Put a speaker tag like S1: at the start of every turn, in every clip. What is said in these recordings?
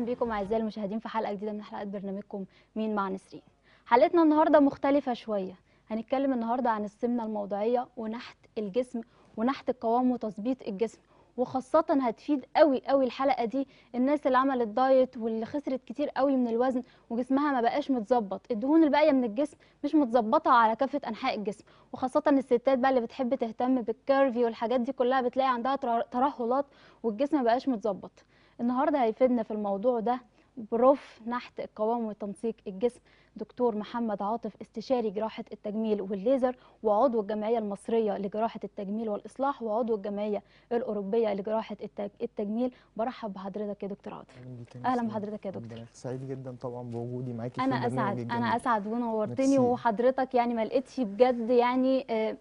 S1: اهلا بيكم اعزائي المشاهدين في حلقه جديده من حلقات برنامجكم مين مع نسرين حلقتنا النهارده مختلفه شويه هنتكلم النهارده عن السمنه الموضعيه ونحت الجسم ونحت القوام وتظبيط الجسم وخاصة هتفيد قوي قوي الحلقة دي الناس اللي عملت دايت واللي خسرت كتير قوي من الوزن وجسمها ما بقاش متظبط الدهون الباقية من الجسم مش متظبطة على كافة أنحاء الجسم وخاصة الستات بقى اللي بتحب تهتم بالكيرفي والحاجات دي كلها بتلاقي عندها تر- ترهلات والجسم ما بقاش متظبط النهارده هيفيدنا في الموضوع ده بروف نحت القوام وتنسيق الجسم دكتور محمد عاطف استشاري جراحة التجميل والليزر وعضو الجمعية المصرية لجراحة التجميل والإصلاح وعضو الجمعية الأوروبية لجراحة التج- التجميل برحب بحضرتك يا دكتور عاطف
S2: اهلا بيك يا
S1: أهلا
S2: نسرين.
S1: بحضرتك يا دكتور.
S2: ربنا يخليك. سعيد جدا طبعا بوجودي معاكي في
S1: أنا
S2: البرنامج
S1: أسعد
S2: الجميل.
S1: أنا أسعد ونورتني
S2: ميرسي.
S1: وحضرتك يعني ما لقيتش بجد يعني آه،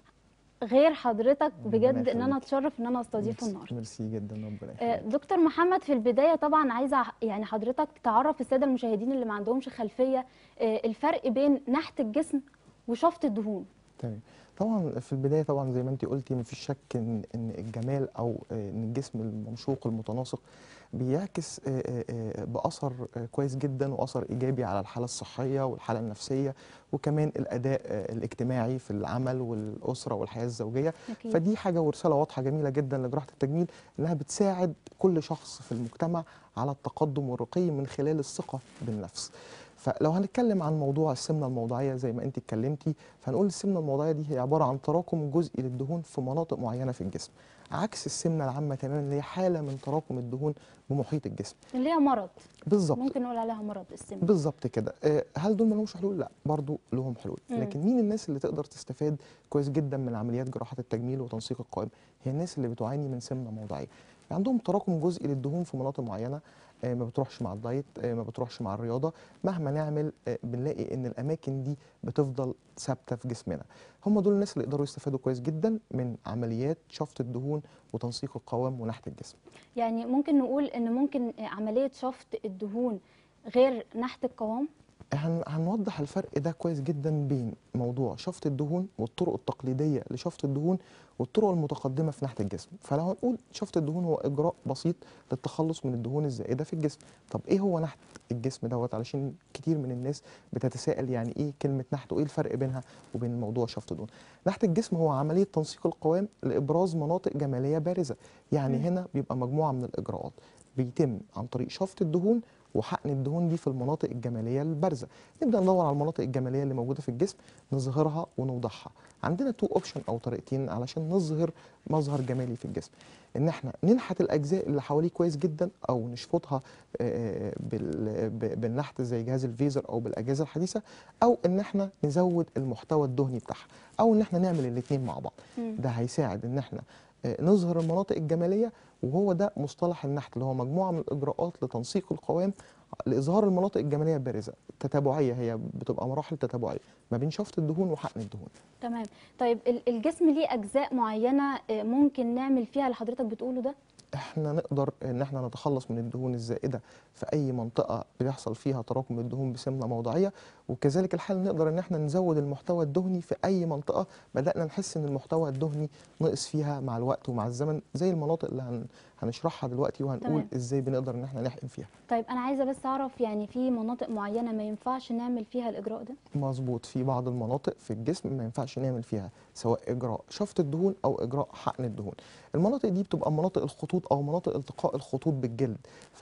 S1: غير حضرتك
S2: ربنا
S1: بجد إن أنا
S2: يخليك.
S1: أتشرف إن أنا أستضيفه
S2: ميرسي-
S1: النهارده
S2: ميرسي جدا ربنا
S1: آه،
S2: يخليك
S1: دكتور محمد في البداية طبعا عايزة يعني حضرتك تعرف السادة المشاهدين اللي ما عندهمش خلفية آه، الفرق بين نحت الجسم وشفط الدهون
S2: تمام طبعا في البدايه طبعا زي ما انت قلتي مفيش شك ان ان الجمال او آه، ان الجسم الممشوق المتناسق بيعكس آه، آه، آه، باثر آه، كويس جدا واثر ايجابي على الحاله الصحيه والحاله النفسيه وكمان الاداء آه، الاجتماعي في العمل والاسره والحياه الزوجيه
S1: أكيد
S2: فدي حاجه ورساله واضحه جميله جدا لجراحه التجميل انها بتساعد كل شخص في المجتمع على التقدم والرقي من خلال الثقه بالنفس فلو هنتكلم عن موضوع السمنه الموضعيه زي ما انت اتكلمتي فهنقول السمنه الموضعيه دي هي عباره عن تراكم جزئي للدهون في مناطق معينه في الجسم عكس السمنه العامه تماما اللي هي حاله من تراكم الدهون بمحيط الجسم
S1: اللي هي مرض
S2: بالظبط
S1: ممكن نقول عليها مرض السمنة
S2: بالظبط كده آه، هل دول ملهمش حلول لا برضو لهم حلول
S1: مم.
S2: لكن مين الناس اللي تقدر تستفاد كويس جدا من عمليات جراحه التجميل وتنسيق القوام هي الناس اللي بتعاني من سمنه موضعيه عندهم تراكم جزئي للدهون في مناطق معينه آه، ما بتروحش مع الدايت آه، ما بتروحش مع الرياضه مهما نعمل آه، بنلاقي ان الاماكن دي بتفضل ثابته في جسمنا هم دول الناس اللي يقدروا يستفادوا كويس جدا من عمليات شفط الدهون وتنسيق القوام ونحت الجسم
S1: يعني ممكن نقول ان ممكن عملية شفط الدهون غير نحت القوام
S2: هن هنوضح الفرق ده كويس جدا بين موضوع شفط الدهون والطرق التقليديه لشفط الدهون والطرق المتقدمه في نحت الجسم فلو هنقول شفط الدهون هو اجراء بسيط للتخلص من الدهون الزائده في الجسم طب ايه هو نحت الجسم دوت علشان كتير من الناس بتتساءل يعني ايه كلمه نحت وايه الفرق بينها وبين موضوع شفط الدهون نحت الجسم هو عمليه تنسيق القوام لابراز مناطق جماليه بارزه يعني
S1: مم.
S2: هنا بيبقى مجموعه من الاجراءات بيتم عن طريق شفط الدهون وحقن الدهون دي في المناطق الجماليه البارزه نبدا ندور على المناطق الجماليه اللي موجوده في الجسم نظهرها ونوضحها عندنا تو اوبشن او طريقتين علشان نظهر مظهر جمالي في الجسم ان احنا ننحت الاجزاء اللي حواليه كويس جدا او نشفطها آه، بال- ب- بالنحت زي جهاز الفيزر او بالاجهزه الحديثه او ان احنا نزود المحتوى الدهني بتاعها او ان احنا نعمل الاثنين مع بعض
S1: مم.
S2: ده هيساعد ان احنا آه، نظهر المناطق الجماليه وهو ده مصطلح النحت اللي هو مجموعه من الاجراءات لتنسيق القوام لاظهار المناطق الجماليه البارزه تتابعيه هي بتبقى مراحل تتابعيه ما بين شفط الدهون وحقن الدهون
S1: تمام طيب ال- الجسم ليه اجزاء معينة آه، ممكن نعمل فيها اللي حضرتك بتقوله ده
S2: احنا نقدر ان احنا نتخلص من الدهون الزائده في اي منطقه بيحصل فيها تراكم الدهون بسمنه موضعيه وكذلك الحال نقدر ان احنا نزود المحتوى الدهني في اي منطقه بدانا نحس ان المحتوى الدهني نقص فيها مع الوقت ومع الزمن زي المناطق اللي هن هنشرحها دلوقتي وهنقول
S1: تمام.
S2: ازاي بنقدر ان احنا نحقن فيها
S1: طيب انا عايزة بس اعرف يعني في مناطق معينة ما ينفعش نعمل فيها الاجراء ده
S2: مظبوط في بعض المناطق في الجسم ما ينفعش نعمل فيها سواء اجراء شفط الدهون او اجراء حقن الدهون المناطق دي بتبقى مناطق الخطوط او مناطق التقاء الخطوط بالجلد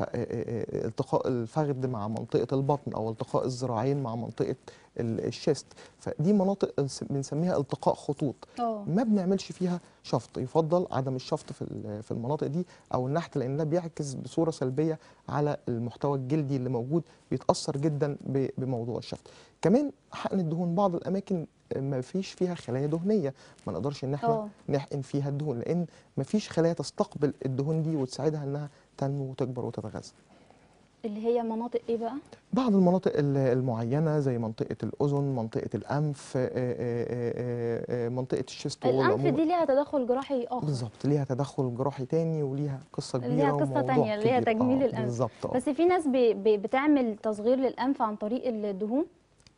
S2: فالتقاء الفخذ مع منطقه البطن او التقاء الذراعين مع منطقه ال- الشيست فدي مناطق الس- بنسميها التقاء خطوط
S1: اه
S2: ما بنعملش فيها شفط يفضل عدم الشفط في ال- في المناطق دي او النحت لان ده بيعكس بصوره سلبيه على المحتوى الجلدي اللي موجود بيتاثر جدا ب- بموضوع الشفط كمان حقن الدهون بعض الاماكن ما فيش فيها خلايا دهنيه ما نقدرش ان احنا
S1: اه
S2: نحقن فيها الدهون لان ما فيش خلايا تستقبل الدهون دي وتساعدها انها تنمو وتكبر وتتغذى
S1: اللي هي مناطق ايه بقى
S2: بعض المناطق ال- المعينه زي منطقه الاذن منطقه الانف آه، آه، آه، آه، منطقه الشيست وول
S1: الانف
S2: عموماً.
S1: دي ليها تدخل جراحي اخر
S2: بالظبط ليها تدخل جراحي تاني وليها قصه كبيره
S1: ليها قصة
S2: وموضوع
S1: تانية، اللي هي
S2: كبير.
S1: تجميل
S2: آه،
S1: الأنف.
S2: بالظبط آه.
S1: بس في ناس بي بي بتعمل تصغير للانف عن طريق الدهون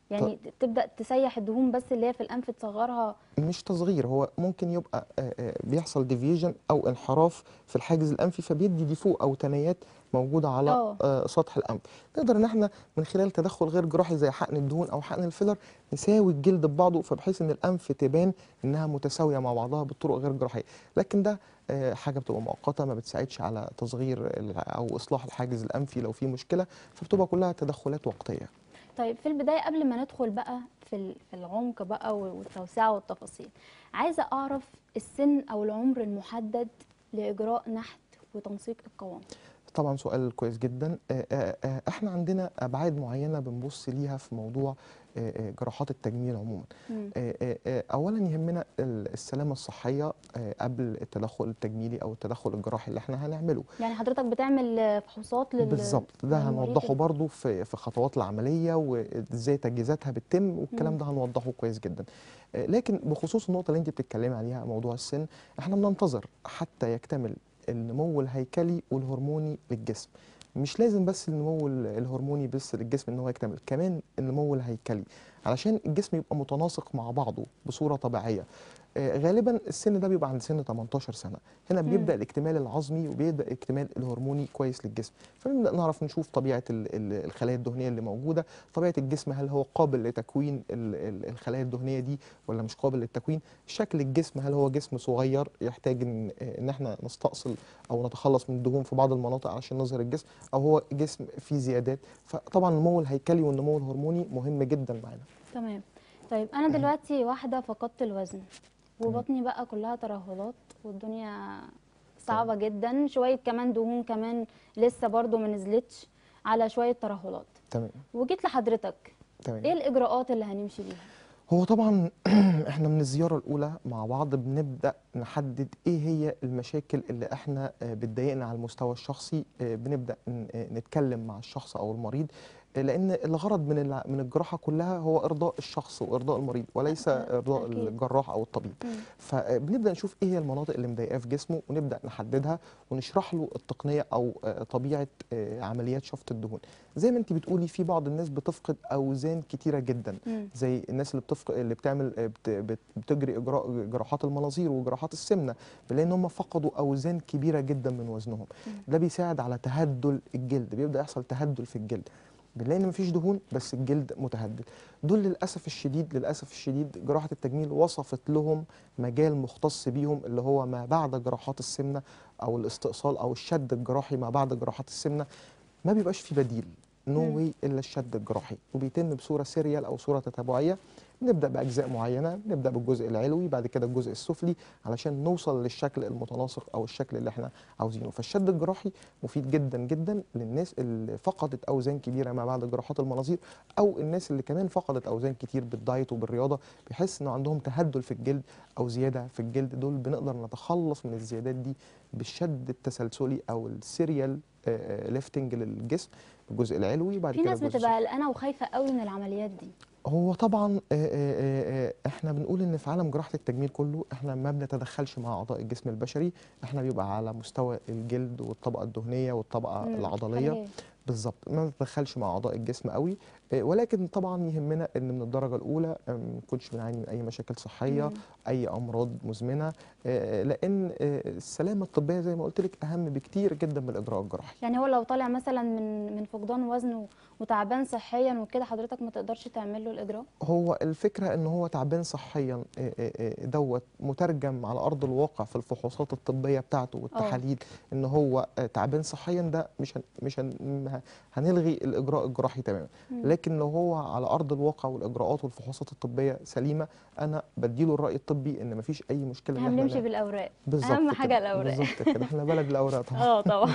S1: يعني تبدا تسيح الدهون بس اللي هي في الانف تصغرها
S2: مش تصغير هو ممكن يبقى آه، آه، بيحصل ديفيجن او انحراف في الحاجز الانفي فبيدي ديفو او تنايات موجوده على
S1: آه.
S2: آه، سطح الانف نقدر ان احنا من خلال تدخل غير جراحي زي حقن الدهون او حقن الفيلر نساوي الجلد ببعضه فبحيث ان الانف تبان انها متساويه مع بعضها بالطرق غير جراحيه لكن ده آه، حاجه بتبقى مؤقته ما بتساعدش على تصغير ال- او اصلاح الحاجز الانفي لو في مشكله فبتبقى كلها تدخلات وقتيه
S1: طيب في البدايه قبل ما ندخل بقى في ال- في العمق بقى والتوسعه والتفاصيل عايزه اعرف السن او العمر المحدد لاجراء نحت وتنسيق القوام
S2: طبعا سؤال كويس جدا آه، آه، آه، احنا عندنا ابعاد معينه بنبص ليها في موضوع آه، آه، جراحات التجميل عموما
S1: مم.
S2: آه، آه، آه، اولا يهمنا ال- السلامه الصحيه آه، قبل التدخل التجميلي او التدخل الجراحي اللي احنا هنعمله
S1: يعني حضرتك بتعمل آه، فحوصات لل
S2: بالظبط ده
S1: للمريض
S2: هنوضحه
S1: ال-
S2: برضو في في خطوات العمليه وازاي تجهيزاتها بتتم والكلام
S1: مم.
S2: ده هنوضحه كويس جدا آه، لكن بخصوص النقطه اللي انت بتتكلمي عليها موضوع السن احنا بننتظر حتى يكتمل النمو الهيكلي والهرموني للجسم مش لازم بس النمو ال- الهرموني بس للجسم ان هو يكتمل كمان النمو الهيكلي علشان الجسم يبقى متناسق مع بعضه بصوره طبيعيه آه، غالبا السن ده بيبقى عند سن 18 سنه هنا
S1: مم.
S2: بيبدا الاكتمال العظمي وبيبدا الاكتمال الهرموني كويس للجسم فنبدا نعرف نشوف طبيعه ال- ال- الخلايا الدهنيه اللي موجوده طبيعه الجسم هل هو قابل لتكوين ال- ال- الخلايا الدهنيه دي ولا مش قابل للتكوين شكل الجسم هل هو جسم صغير يحتاج ان ان احنا نستأصل او نتخلص من الدهون في بعض المناطق عشان نظهر الجسم او هو جسم فيه زيادات فطبعا النمو الهيكلي والنمو الهرموني مهم جدا معانا
S1: تمام طيب انا دلوقتي واحده فقدت الوزن وبطني بقى كلها ترهلات والدنيا صعبه جدا شويه كمان دهون كمان لسه برضو ما نزلتش على شويه ترهلات
S2: تمام
S1: وجيت لحضرتك
S2: تمام
S1: ايه الاجراءات اللي هنمشي بيها
S2: هو طبعا احنا من الزيارة الأولى مع بعض بنبدأ نحدد ايه هي المشاكل اللي احنا آه، بتضايقنا على المستوى الشخصي آه، بنبدأ ن- آه، نتكلم مع الشخص أو المريض آه، لأن الغرض من الع- من الجراحة كلها هو إرضاء الشخص وإرضاء المريض وليس
S1: أكيد.
S2: إرضاء
S1: أكيد.
S2: الجراح أو الطبيب
S1: مم.
S2: فبنبدا نشوف ايه هي المناطق اللي مضايقاه في جسمه ونبدا نحددها ونشرح له التقنيه او آه، طبيعه آه، عمليات شفط الدهون زي ما انت بتقولي في بعض الناس بتفقد اوزان كتيره جدا
S1: مم.
S2: زي الناس اللي بتفق... اللي بتعمل آه، بت... بت... بتجري اجراء جراحات المناظير وجراحات السمنه بنلاقي ان هم فقدوا اوزان كبيره جدا من وزنهم
S1: مم.
S2: ده بيساعد على تهدل الجلد بيبدا يحصل تهدل في الجلد بنلاقي ان مفيش دهون بس الجلد متهدل دول للاسف الشديد للاسف الشديد جراحه التجميل وصفت لهم مجال مختص بيهم اللي هو ما بعد جراحات السمنه او الاستئصال او الشد الجراحي ما بعد جراحات السمنه ما بيبقاش في بديل نو
S1: مم.
S2: واي الا الشد الجراحي وبيتم بصوره سيريال او صوره تتابعيه نبدا باجزاء معينه نبدا بالجزء العلوي بعد كده الجزء السفلي علشان نوصل للشكل المتناسق او الشكل اللي احنا عاوزينه فالشد الجراحي مفيد جدا جدا للناس اللي فقدت اوزان كبيره ما بعد جراحات المناظير او الناس اللي كمان فقدت اوزان كتير بالدايت وبالرياضه بيحس انه عندهم تهدل في الجلد او زياده في الجلد دول بنقدر نتخلص من الزيادات دي بالشد التسلسلي او السيريال ليفتنج للجسم الجزء العلوي بعد
S1: في
S2: كده
S1: ناس
S2: الجزء
S1: بتبقى قلقانه وخايفه قوي من العمليات دي
S2: هو طبعا آه، آه، آه، آه، احنا بنقول ان في عالم جراحه التجميل كله احنا ما بنتدخلش مع اعضاء الجسم البشري احنا بيبقى على مستوى الجلد والطبقه الدهنيه والطبقه
S1: مم.
S2: العضليه
S1: خلية.
S2: بالظبط ما بنتدخلش مع اعضاء الجسم قوي آه، ولكن طبعا يهمنا ان من الدرجه الاولى آه، ما نكونش بنعاني من اي مشاكل صحيه
S1: مم.
S2: اي امراض مزمنه آه، لان آه، السلامه الطبيه زي ما قلت لك اهم بكتير جدا من الاجراء الجراحي
S1: يعني هو لو طالع مثلا من من فقدان وزن و- وتعبان صحيا وكده حضرتك ما تقدرش تعمل له الاجراء
S2: هو الفكرة ان هو تعبان صحيا آه، آه، آه، دوت مترجم على ارض الواقع في الفحوصات الطبية بتاعته والتحاليل ان هو آه، تعبان صحيا ده مش هن مش هن م- هنلغي الاجراء الجراحي تماما
S1: مم.
S2: لكن لو هو على ارض الواقع والاجراءات والفحوصات الطبية سليمة انا بديله الرأي الطبي ان مفيش اي مشكلة ان
S1: احنا
S2: احنا
S1: بنمشي
S2: نعمل-
S1: بالاوراق
S2: بالظبط
S1: اهم
S2: كده،
S1: حاجه الاوراق
S2: بالظبط كده احنا بلد الاوراق طبعا
S1: اه طبعا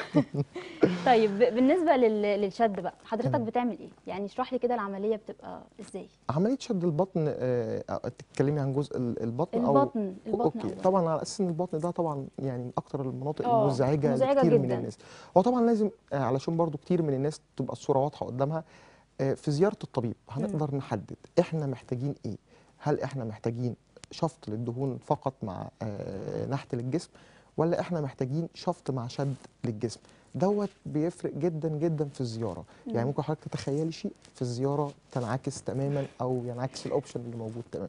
S1: طيب ب- بالنسبه لل- للشد بقى حضرتك
S2: تمام.
S1: بتعمل ايه يعني اشرح لي كده العمليه بتبقى ازاي
S2: عملية شد البطن آه، آه، تتكلمي عن جزء ال- البطن او
S1: البطن البطن
S2: اوكي
S1: أولاً.
S2: طبعا على اساس ان البطن ده طبعا يعني من اكتر المناطق
S1: آه،
S2: المزعجه
S1: مزعجة
S2: لكتير من
S1: جداً.
S2: الناس هو طبعا لازم آه، علشان برضو كتير من الناس تبقى الصوره واضحه قدامها آه، في زياره الطبيب هنقدر نحدد احنا محتاجين ايه هل احنا محتاجين شفط للدهون فقط مع آه، نحت للجسم ولا احنا محتاجين شفط مع شد للجسم دوت بيفرق جدا جدا في الزياره يعني
S1: مم.
S2: ممكن حضرتك تتخيلي شيء في الزياره تنعكس تماما او ينعكس الاوبشن اللي موجود تماما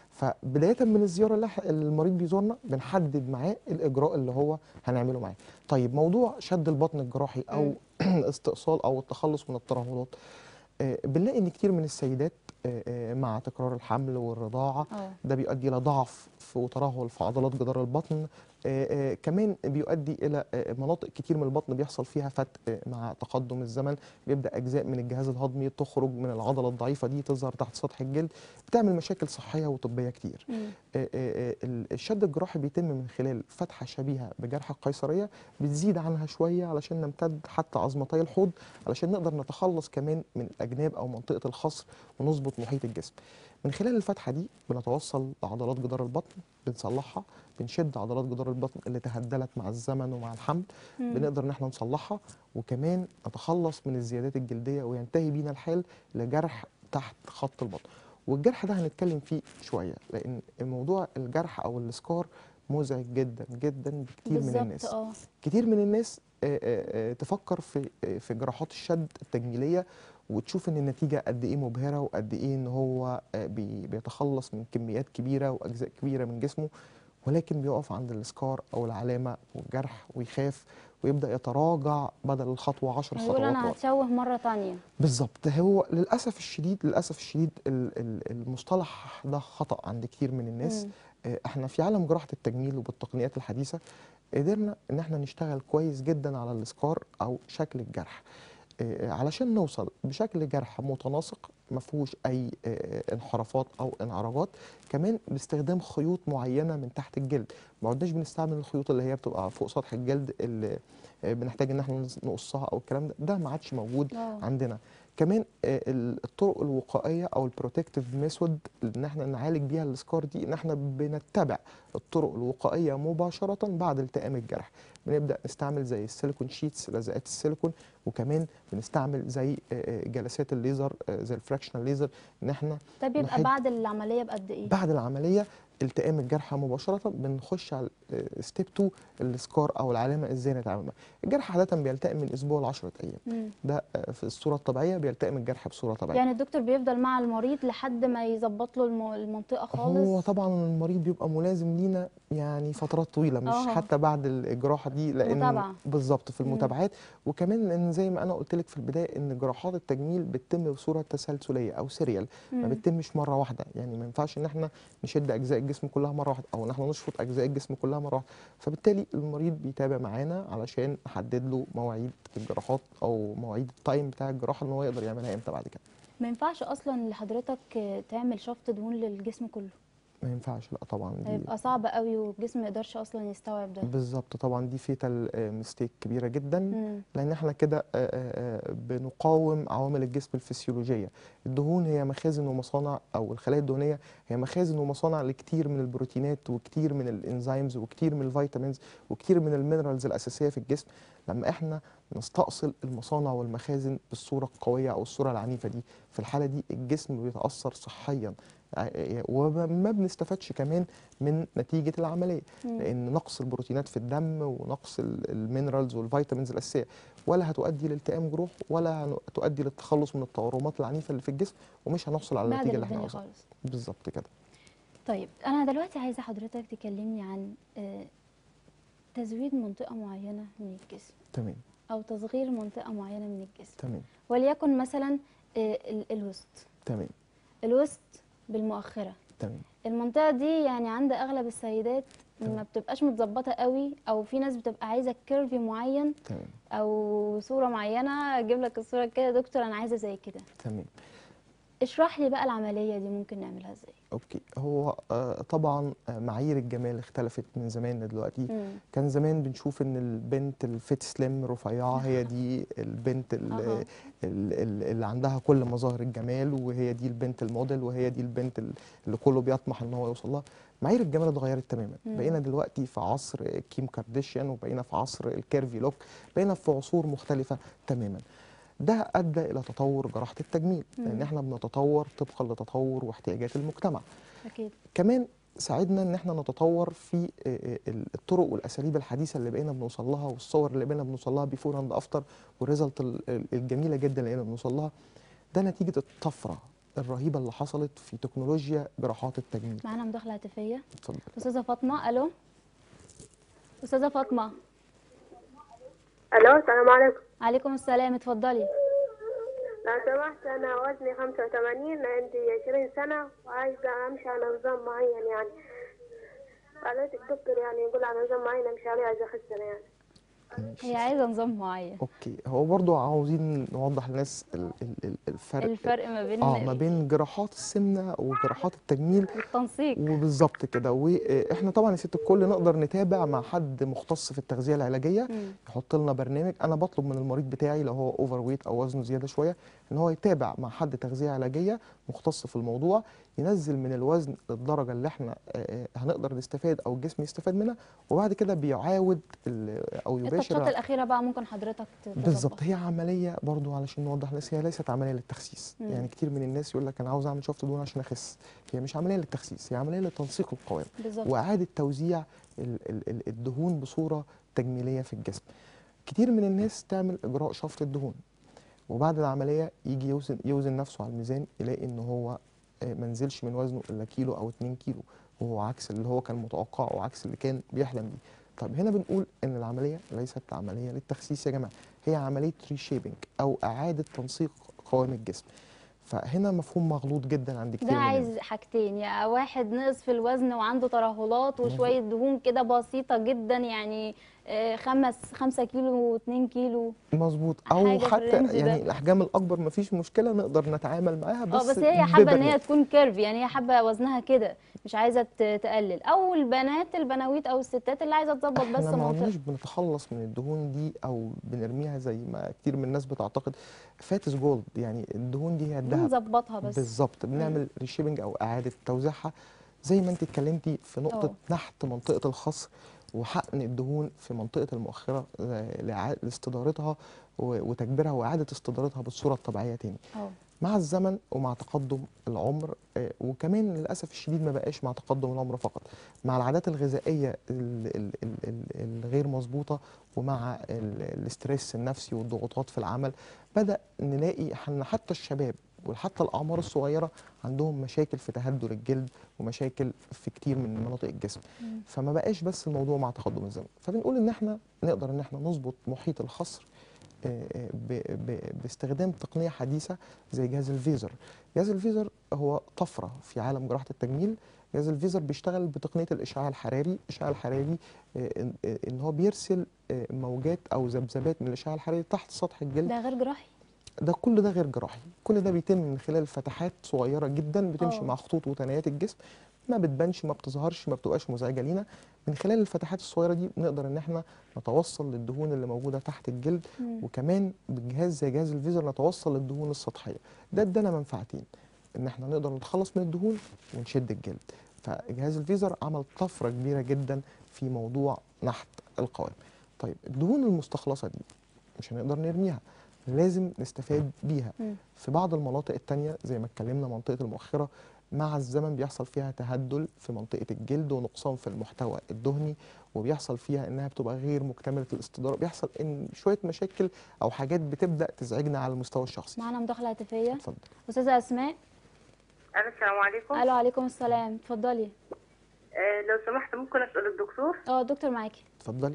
S2: فبدايه من الزياره اللي إح- المريض بيزورنا بنحدد معاه الاجراء اللي هو هنعمله معاه طيب موضوع شد البطن الجراحي او استئصال او التخلص من الترهلات آه، بنلاقي ان كتير من السيدات آه، آه، مع تكرار الحمل والرضاعه
S1: اه
S2: ده بيؤدي الى ضعف في وترهل في عضلات جدار البطن آه، آه، كمان بيؤدي الى آه، مناطق كتير من البطن بيحصل فيها فتق آه، مع تقدم الزمن بيبدا اجزاء من الجهاز الهضمي تخرج من العضله الضعيفه دي تظهر تحت سطح الجلد بتعمل مشاكل صحيه وطبيه كتير
S1: مم.
S2: آه، آه، آه، ال- الشد الجراحي بيتم من خلال فتحه شبيهه بجرح القيصريه بتزيد عنها شويه علشان نمتد حتى عظمتي الحوض علشان نقدر نتخلص كمان من الاجناب او منطقه الخصر ونظبط محيط الجسم من خلال الفتحه دي بنتوصل لعضلات جدار البطن بنصلحها بنشد عضلات جدار البطن اللي تهدلت مع الزمن ومع الحمل
S1: مم.
S2: بنقدر ان احنا نصلحها وكمان نتخلص من الزيادات الجلديه وينتهي بينا الحال لجرح تحت خط البطن والجرح ده هنتكلم فيه شويه لان موضوع الجرح او السكار مزعج جدا جدا بكتير من
S1: بالظبط
S2: الناس
S1: اه
S2: كتير من الناس آه، آه، آه، تفكر في آه، في جراحات الشد التجميليه وتشوف ان النتيجه قد ايه مبهره وقد ايه ان هو آه، بي- بيتخلص من كميات كبيره واجزاء كبيره من جسمه ولكن بيقف عند السكار او العلامه والجرح ويخاف ويبدا يتراجع بدل الخطوه 10
S1: يقول
S2: خطوات
S1: انا
S2: ورا.
S1: هتشوه مره تانية
S2: بالظبط هو للاسف الشديد للاسف الشديد ال- ال- المصطلح ده خطا عند كتير من الناس
S1: مم.
S2: آه، احنا في عالم جراحه التجميل وبالتقنيات الحديثه قدرنا ان احنا نشتغل كويس جدا على السكار او شكل الجرح آه، علشان نوصل بشكل جرح متناسق ما فيهوش اي آه، انحرافات او انعراجات كمان باستخدام خيوط معينه من تحت الجلد ما عدناش بنستعمل الخيوط اللي هي بتبقى فوق سطح الجلد اللي آه، بنحتاج ان احنا نقصها او الكلام ده ده ما عادش موجود
S1: اه
S2: عندنا كمان آه، ال- الطرق الوقائيه او البروتكتيف ميثود ان احنا نعالج بيها السكار دي ان احنا بنتبع الطرق الوقائيه مباشره بعد التئام الجرح بنبدا نستعمل زي السيليكون شيتس لزقات السيليكون وكمان بنستعمل زي آه، آه، جلسات الليزر آه، زي الفراكشنال ليزر ان احنا
S1: ده بيبقى
S2: نحد-
S1: بعد العمليه بقد ايه
S2: بعد العمليه التئام الجرح مباشره بنخش على ستيب 2 السكار او العلامه ازاي نتعامل معاها الجرح عاده بيلتئم من اسبوع ل 10 ايام
S1: مم.
S2: ده آه، في الصوره الطبيعيه بيلتئم الجرح بصوره طبيعيه
S1: يعني الدكتور بيفضل مع المريض لحد ما يظبط له الم- المنطقه خالص
S2: هو طبعا المريض بيبقى ملازم لينا يعني فترات طويله مش
S1: آه.
S2: حتى بعد الجراحه دي لان
S1: متابعة.
S2: بالظبط في
S1: مم.
S2: المتابعات وكمان لان زي ما انا قلت لك في البدايه ان جراحات التجميل بتتم بصوره تسلسليه او سيريال ما
S1: مم.
S2: بتتمش مره واحده يعني ما ينفعش ان احنا نشد اجزاء الجسم كلها مره واحده او ان احنا نشفط اجزاء الجسم كلها مره واحده فبالتالي المريض بيتابع معانا علشان نحدد له مواعيد الجراحات او مواعيد التايم بتاع الجراحه ان هو يقدر يعملها امتى بعد كده
S1: ما ينفعش اصلا لحضرتك آه، تعمل شفط دهون للجسم كله
S2: ما ينفعش لا طبعا دي
S1: هيبقى صعب قوي والجسم ما يقدرش اصلا يستوعب ده
S2: بالظبط طبعا دي فيتال ميستيك كبيره جدا
S1: مم.
S2: لان احنا كده آه، آه، آه، بنقاوم عوامل الجسم الفسيولوجيه الدهون هي مخازن ومصانع او الخلايا الدهنيه هي مخازن ومصانع لكتير من البروتينات وكتير من الانزيمز وكتير من الفيتامينز وكتير من المينرالز الاساسيه في الجسم لما احنا نستأصل المصانع والمخازن بالصوره القويه او الصوره العنيفه دي في الحاله دي الجسم بيتاثر صحيا آه، وما بنستفادش كمان من نتيجه العمليه
S1: مم.
S2: لان نقص البروتينات في الدم ونقص ال- المينرالز والفيتامينز الاساسيه ولا هتؤدي لالتئام جروح ولا هتؤدي للتخلص من التورمات العنيفه اللي في الجسم ومش هنحصل على النتيجه
S1: بهدل
S2: اللي احنا
S1: الدنيا
S2: عاوزينها
S1: خالص
S2: بالظبط كده
S1: طيب انا دلوقتي عايزه حضرتك تكلمني عن آه، تزويد منطقه معينه من الجسم
S2: تمام
S1: او تصغير منطقه معينه من الجسم
S2: تمام
S1: وليكن مثلا آه، ال- الوسط
S2: تمام
S1: الوسط بالمؤخره
S2: تمام
S1: المنطقه دي يعني عند اغلب السيدات ما
S2: تمام.
S1: بتبقاش متظبطه قوي او في ناس بتبقى عايزه كيرفي معين
S2: تمام
S1: او صوره معينه اجيب لك الصوره كده يا دكتور انا عايزه زي كده
S2: تمام
S1: اشرح لي بقى العمليه دي ممكن نعملها ازاي
S2: اوكي هو آه طبعا آه، معايير الجمال اختلفت من زمان لدلوقتي
S1: مم.
S2: كان زمان بنشوف ان البنت الفيت سليم رفيعه هي دي البنت ال-
S1: أها.
S2: ال- ال- اللي عندها كل مظاهر الجمال وهي دي البنت الموديل وهي دي البنت ال- اللي كله بيطمح ان هو يوصل لها معايير الجمال اتغيرت تماما
S1: مم.
S2: بقينا دلوقتي في عصر كيم كارديشيان وبقينا في عصر الكيرفي لوك بقينا في عصور مختلفه تماما ده ادى الى تطور جراحه التجميل لان
S1: مم.
S2: احنا بنتطور طبقا لتطور واحتياجات المجتمع
S1: اكيد
S2: كمان ساعدنا ان احنا نتطور في آه، آه، الطرق والاساليب الحديثه اللي بقينا بنوصل لها والصور اللي بقينا بنوصل لها بيفور اند افتر والريزلت ال- ال- الجميله جدا اللي بقينا بنوصل لها ده نتيجه الطفره الرهيبه اللي حصلت في تكنولوجيا جراحات التجميل
S1: معانا مداخله هاتفيه
S2: اتفضل
S1: استاذه فاطمه الو استاذه فاطمه
S3: الو السلام عليكم
S1: عليكم السلام اتفضلي
S3: لو سمحت انا وزني خمسة وثمانين عندي عشرين سنة وعايزة امشي على نظام معين يعني قالت الدكتور يعني يقول على نظام معين امشي عليه عايزة اخس أنا يعني
S1: هي عايزه نظام معين
S2: اوكي هو برضو عاوزين نوضح للناس ال- ال- ال- الفرق
S1: الفرق ما بين
S2: اه ما بين جراحات السمنه وجراحات التجميل
S1: التنسيق
S2: وبالظبط كده واحنا طبعا يا ست الكل نقدر نتابع مع حد مختص في التغذيه العلاجيه
S1: مم.
S2: يحط لنا برنامج انا بطلب من المريض بتاعي لو هو اوفر ويت او وزنه زياده شويه ان هو يتابع مع حد تغذيه علاجيه مختص في الموضوع ينزل من الوزن للدرجه اللي احنا آه، آه، هنقدر نستفاد او الجسم يستفاد منها وبعد كده بيعاود ال- او
S1: التاتشات
S2: يباشر
S1: الاخيره بقى ممكن حضرتك ت-
S2: بالظبط
S1: تظبط.
S2: هي عمليه برضو علشان نوضح للناس هي ليست عمليه للتخسيس
S1: مم.
S2: يعني كتير من الناس يقول لك انا عاوز اعمل شفط دهون عشان اخس هي مش عمليه للتخسيس هي عمليه لتنسيق القوام
S1: بالظبط
S2: واعاده توزيع ال- ال- ال- الدهون بصوره تجميليه في الجسم كتير من الناس تعمل اجراء شفط الدهون وبعد العمليه يجي يوزن يوزن نفسه على الميزان يلاقي ان هو آه، ما نزلش من وزنه الا كيلو او 2 كيلو وهو عكس اللي هو كان متوقعه وعكس اللي كان بيحلم بيه طب هنا بنقول ان العمليه ليست عمليه للتخسيس يا جماعه هي عمليه ريشيبنج او اعاده تنسيق قوام الجسم فهنا مفهوم مغلوط جدا عند كتير
S1: ده
S2: من الناس.
S1: عايز حاجتين يا واحد نقص في الوزن وعنده ترهلات وشويه دهون كده بسيطه جدا يعني آه، خمس خمسة كيلو اتنين كيلو
S2: مظبوط او
S1: حاجة في
S2: حتى
S1: الرينج ده.
S2: يعني الاحجام الاكبر مفيش مشكله نقدر نتعامل معاها بس
S1: اه بس هي حابه ان
S2: ببرنامج.
S1: هي تكون كيرف يعني هي حابه وزنها كده مش عايزه ت- تقلل او البنات البناويت او الستات اللي عايزه تظبط بس
S2: احنا ما
S1: منطقه
S2: عدناش بنتخلص من الدهون دي او بنرميها زي ما كتير من الناس بتعتقد فاتس جولد يعني الدهون دي هي الذهب
S1: بنظبطها بس
S2: بالظبط بنعمل ريشيبنج او اعاده توزيعها زي ما انت اتكلمتي في نقطه
S1: اه.
S2: نحت منطقه الخصر وحقن الدهون في منطقه المؤخره آه، لإعا- لاستدارتها و- وتكبيرها واعاده استدارتها بالصوره الطبيعيه تاني
S1: اه
S2: مع الزمن ومع تقدم العمر آه، وكمان للاسف الشديد ما بقاش مع تقدم العمر فقط مع العادات الغذائيه ال- ال- ال- ال- الغير مظبوطه ومع ال- الاسترس النفسي والضغوطات في العمل بدا نلاقي ان حتى الشباب وحتى الاعمار الصغيره عندهم مشاكل في تهدر الجلد ومشاكل في كتير من مناطق الجسم
S1: مم.
S2: فما بقاش بس الموضوع مع تقدم الزمن فبنقول ان احنا نقدر ان احنا نظبط محيط الخصر آه، آه، ب- ب- باستخدام تقنيه حديثه زي جهاز الفيزر جهاز الفيزر هو طفره في عالم جراحه التجميل جهاز الفيزر بيشتغل بتقنيه الاشعاع الحراري الاشعاع الحراري آه، ان آه، إن هو بيرسل آه، موجات او ذبذبات من الاشعاع الحراري تحت سطح الجلد
S1: ده غير جراحي
S2: ده كل ده غير جراحي كل ده بيتم من خلال فتحات صغيره جدا بتمشي
S1: اه.
S2: مع خطوط وتنايات الجسم ما بتبانش ما بتظهرش ما بتبقاش مزعجه لينا من خلال الفتحات الصغيره دي نقدر ان احنا نتوصل للدهون اللي موجوده تحت الجلد
S1: مم.
S2: وكمان بجهاز زي جهاز الفيزر نتوصل للدهون السطحيه ده ادانا منفعتين ان احنا نقدر نتخلص من الدهون ونشد الجلد فجهاز الفيزر عمل طفره كبيره جدا في موضوع نحت القوام طيب الدهون المستخلصه دي مش هنقدر نرميها لازم نستفاد بيها
S1: مم.
S2: في بعض المناطق التانية زي ما اتكلمنا منطقة المؤخرة مع الزمن بيحصل فيها تهدل في منطقة الجلد ونقصان في المحتوى الدهني وبيحصل فيها انها بتبقى غير مكتملة الاستدارة بيحصل ان شوية مشاكل او حاجات بتبدأ تزعجنا على المستوى الشخصي
S1: معانا مداخله هاتفيه
S2: اتفضل
S1: استاذه اسماء
S3: الو السلام عليكم
S1: الو عليكم السلام اتفضلي
S3: آه لو سمحت ممكن اسال الدكتور
S1: اه دكتور معاكي
S2: اتفضلي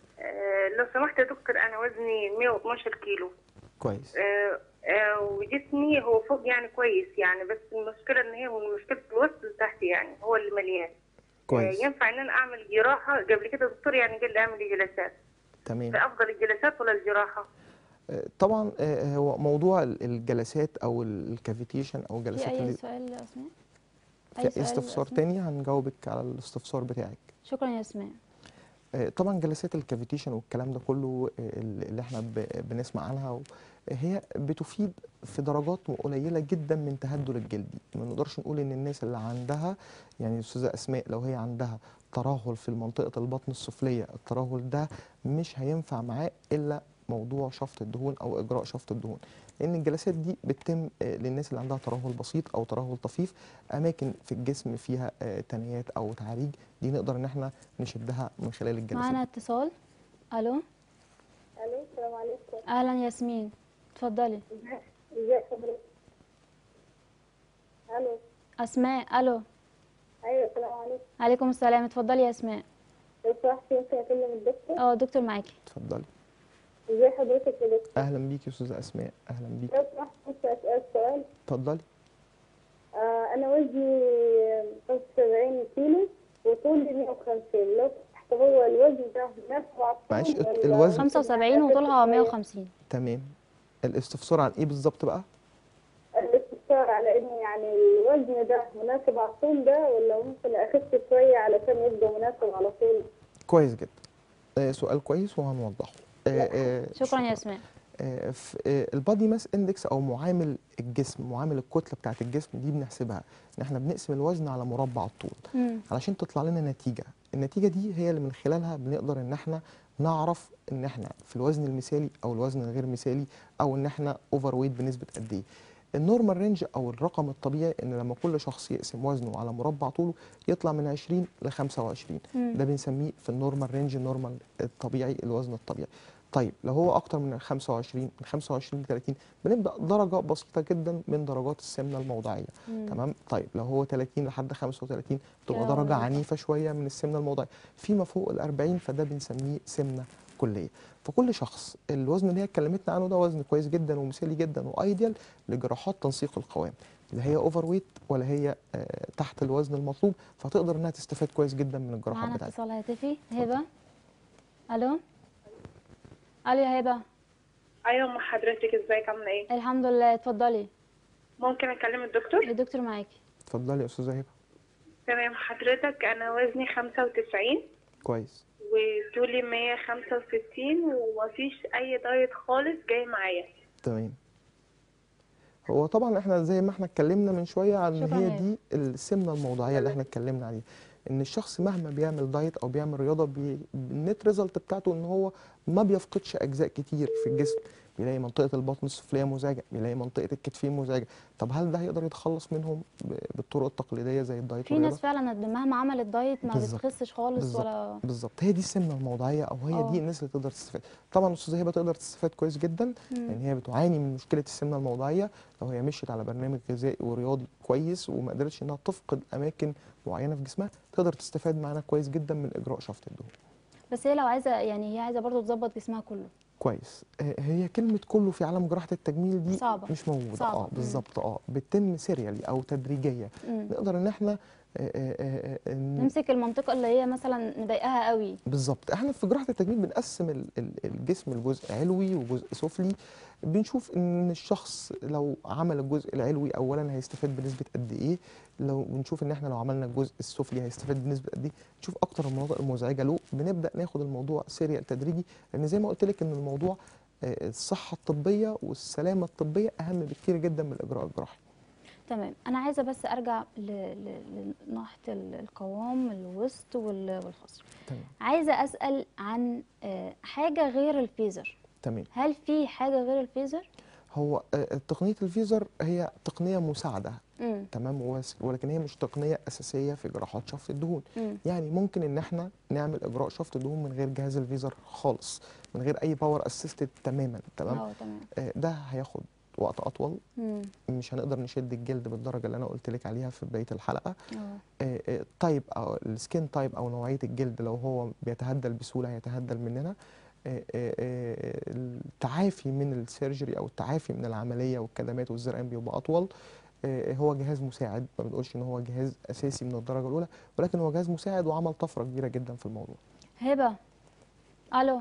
S3: آه لو سمحت يا دكتور انا وزني 112 كيلو
S2: كويس
S3: آه آه وجسمي هو فوق يعني كويس يعني بس المشكله ان هي مشكله الوسط تحت يعني هو اللي مليان
S2: كويس
S3: آه ينفع ان انا اعمل جراحه قبل كده الدكتور يعني قال لي اعمل جلسات
S2: تمام
S3: فافضل الجلسات ولا الجراحه
S2: آه، طبعا آه، هو موضوع ال- الجلسات او ال- الكافيتيشن او
S1: في
S2: جلسات
S1: اي
S2: اللي
S1: سؤال يا اسماء
S2: في
S1: أي
S2: أي
S1: سؤال
S2: استفسار
S1: أسماء؟
S2: تاني هنجاوبك على الاستفسار بتاعك
S1: شكرا يا اسماء
S2: آه، طبعا جلسات الكافيتيشن والكلام ده كله آه، اللي احنا ب- بنسمع عنها و- هي بتفيد في درجات قليله جدا من تهدل الجلدي ما نقدرش نقول ان الناس اللي عندها يعني الاستاذه اسماء لو هي عندها ترهل في منطقه البطن السفليه الترهل ده مش هينفع معاه الا موضوع شفط الدهون او اجراء شفط الدهون لان الجلسات دي بتتم آه، للناس اللي عندها ترهل بسيط او ترهل طفيف اماكن في الجسم فيها آه، تنيات او تعاريج دي نقدر ان احنا نشدها من خلال الجلسات
S1: معانا اتصال الو
S3: الو السلام عليكم
S1: اهلا ياسمين اتفضلي
S3: ازي حضرتك الو
S1: اسماء الو
S3: ايوه السلام عليكم
S1: عليكم السلام اتفضلي يا اسماء
S3: لو سمحت يمكن اكلم الدكتور
S1: اه دكتور معاكي
S2: اتفضلي
S3: ازي حضرتك يا دكتور
S2: اهلا بيك يا استاذه اسماء اهلا بيك
S3: لو سمحت كنت اسال سؤال
S2: اتفضلي
S3: آه انا وزني 75 كيلو وطولي 150 لو تحت هو الوزن ده نفس
S2: معلش، الوزن-
S1: 75 وطولها 150
S2: تمام الاستفسار عن ايه بالظبط بقى
S3: الاستفسار على ان يعني الوزن ده مناسب على الطول ده ولا ممكن اخف شويه علشان يبقى مناسب على طول
S2: كويس جدا آه سؤال كويس وهنوضحه آه آه
S1: شكرا يا اسماء
S2: آه، في آه، البادي ماس اندكس او معامل الجسم معامل الكتله بتاعت الجسم دي بنحسبها ان احنا بنقسم الوزن على مربع الطول
S1: مم.
S2: علشان تطلع لنا نتيجه النتيجه دي هي اللي من خلالها بنقدر ان احنا نعرف ان احنا في الوزن المثالي او الوزن الغير مثالي او ان احنا اوفر ويت بنسبه قد ايه النورمال رينج او الرقم الطبيعي ان لما كل شخص يقسم وزنه على مربع طوله يطلع من 20 ل 25
S1: مم.
S2: ده بنسميه في النورمال رينج النورمال الطبيعي الوزن الطبيعي طيب لو هو اكتر من ال 25 من 25 ل 30 بنبدا درجه بسيطه جدا من درجات السمنه الموضعيه
S1: مم.
S2: تمام طيب لو هو 30 لحد 35 تبقى
S1: يا
S2: درجه
S1: الله.
S2: عنيفه شويه من السمنه الموضعيه فيما فوق ال 40 فده بنسميه سمنه كليه فكل شخص الوزن اللي هي اتكلمتنا عنه ده وزن كويس جدا ومثالي جدا وايديال لجراحات تنسيق القوام لا هي اوفر ويت ولا هي آه، تحت الوزن المطلوب فتقدر انها تستفاد كويس جدا من الجراحات
S1: معانا
S2: بتاعتها
S1: اتصال هاتفي هبه الو الو يا هبه
S4: ايوه مع حضرتك ازيك عامله ايه
S1: الحمد لله اتفضلي
S4: ممكن اكلم الدكتور
S1: الدكتور معاكي
S2: اتفضلي يا استاذه هبه
S4: تمام حضرتك انا وزني 95
S2: كويس
S4: وطولي 165 ومفيش اي دايت خالص جاي معايا
S2: تمام هو طبعا احنا زي ما احنا اتكلمنا من شويه عن ان
S1: شكراً
S2: هي
S1: يا
S2: دي السمنه الموضعيه اللي احنا اتكلمنا عليها ان الشخص مهما بيعمل دايت او بيعمل رياضه بي... النت ريزلت بتاعته ان هو ما بيفقدش اجزاء كتير في الجسم بيلاقي منطقه البطن السفليه مزعجه بيلاقي منطقه الكتفين مزعجه طب هل ده هيقدر يتخلص منهم ب... بالطرق التقليديه زي الدايت
S1: في
S2: والرياضه
S1: ناس فعلا مهما عملت دايت ما
S2: بالظبط.
S1: بتخسش خالص
S2: بالظبط.
S1: ولا
S2: بالظبط هي دي السمنه الموضعيه او هي
S1: آه.
S2: دي الناس اللي تقدر تستفاد طبعا الاستاذه هبه تقدر تستفاد كويس جدا
S1: مم.
S2: لان هي بتعاني من مشكله السمنه الموضعيه لو هي مشيت على برنامج غذائي ورياضي كويس وما قدرتش انها تفقد اماكن معينه في جسمها تقدر تستفاد معانا كويس جدا من اجراء شفط الدهون
S1: بس هي لو عايزه يعني هي عايزه برضو تظبط جسمها كله
S2: كويس آه، هي كلمه كله في عالم جراحه التجميل دي
S1: صعبة.
S2: مش موجوده
S1: صعبة.
S2: اه
S1: مم.
S2: بالظبط اه بتتم سيريالي او تدريجيه
S1: مم.
S2: نقدر ان احنا آه، آه، آه، آه، ن-
S1: نمسك المنطقه اللي هي مثلا مضايقاها قوي
S2: بالظبط احنا في جراحه التجميل بنقسم ال- ال- الجسم لجزء علوي وجزء سفلي بنشوف ان الشخص لو عمل الجزء العلوي اولا هيستفاد بنسبه قد ايه لو بنشوف ان احنا لو عملنا الجزء السفلي هيستفاد بنسبه قد ايه نشوف اكتر المناطق المزعجه له بنبدا ناخد الموضوع سيريال تدريجي لان زي ما قلت لك ان الموضوع آه، الصحه الطبيه والسلامه الطبيه اهم بكتير جدا من الاجراء الجراحي
S1: تمام انا عايزه بس ارجع ل- ل- لناحيه ال- القوام الوسط وال- والخصر
S2: تمام
S1: عايزه اسال عن آه، حاجه غير الفيزر
S2: تمام
S1: هل في حاجه غير الفيزر
S2: هو آه، تقنيه الفيزر هي تقنيه مساعده
S1: امم
S2: تمام وس- ولكن هي مش تقنيه اساسيه في جراحات شفط الدهون
S1: امم
S2: يعني ممكن ان احنا نعمل اجراء شفط دهون من غير جهاز الفيزر خالص من غير اي باور اسيستد تماما تمام
S1: اه تمام
S2: آه، ده هياخد وقت اطول
S1: امم
S2: مش هنقدر نشد الجلد بالدرجه اللي انا قلت لك عليها في بدايه الحلقه
S1: اه
S2: آه، آه، تايب او السكين تايب او نوعيه الجلد لو هو بيتهدل بسهوله هيتهدل مننا آه، آه، آه، التعافي من السيرجري او التعافي من العمليه والكدمات والزرقان بيبقى اطول آه، هو جهاز مساعد ما بنقولش ان هو جهاز اساسي من الدرجه الاولى ولكن هو جهاز مساعد وعمل طفره كبيره جدا في الموضوع
S1: هبه الو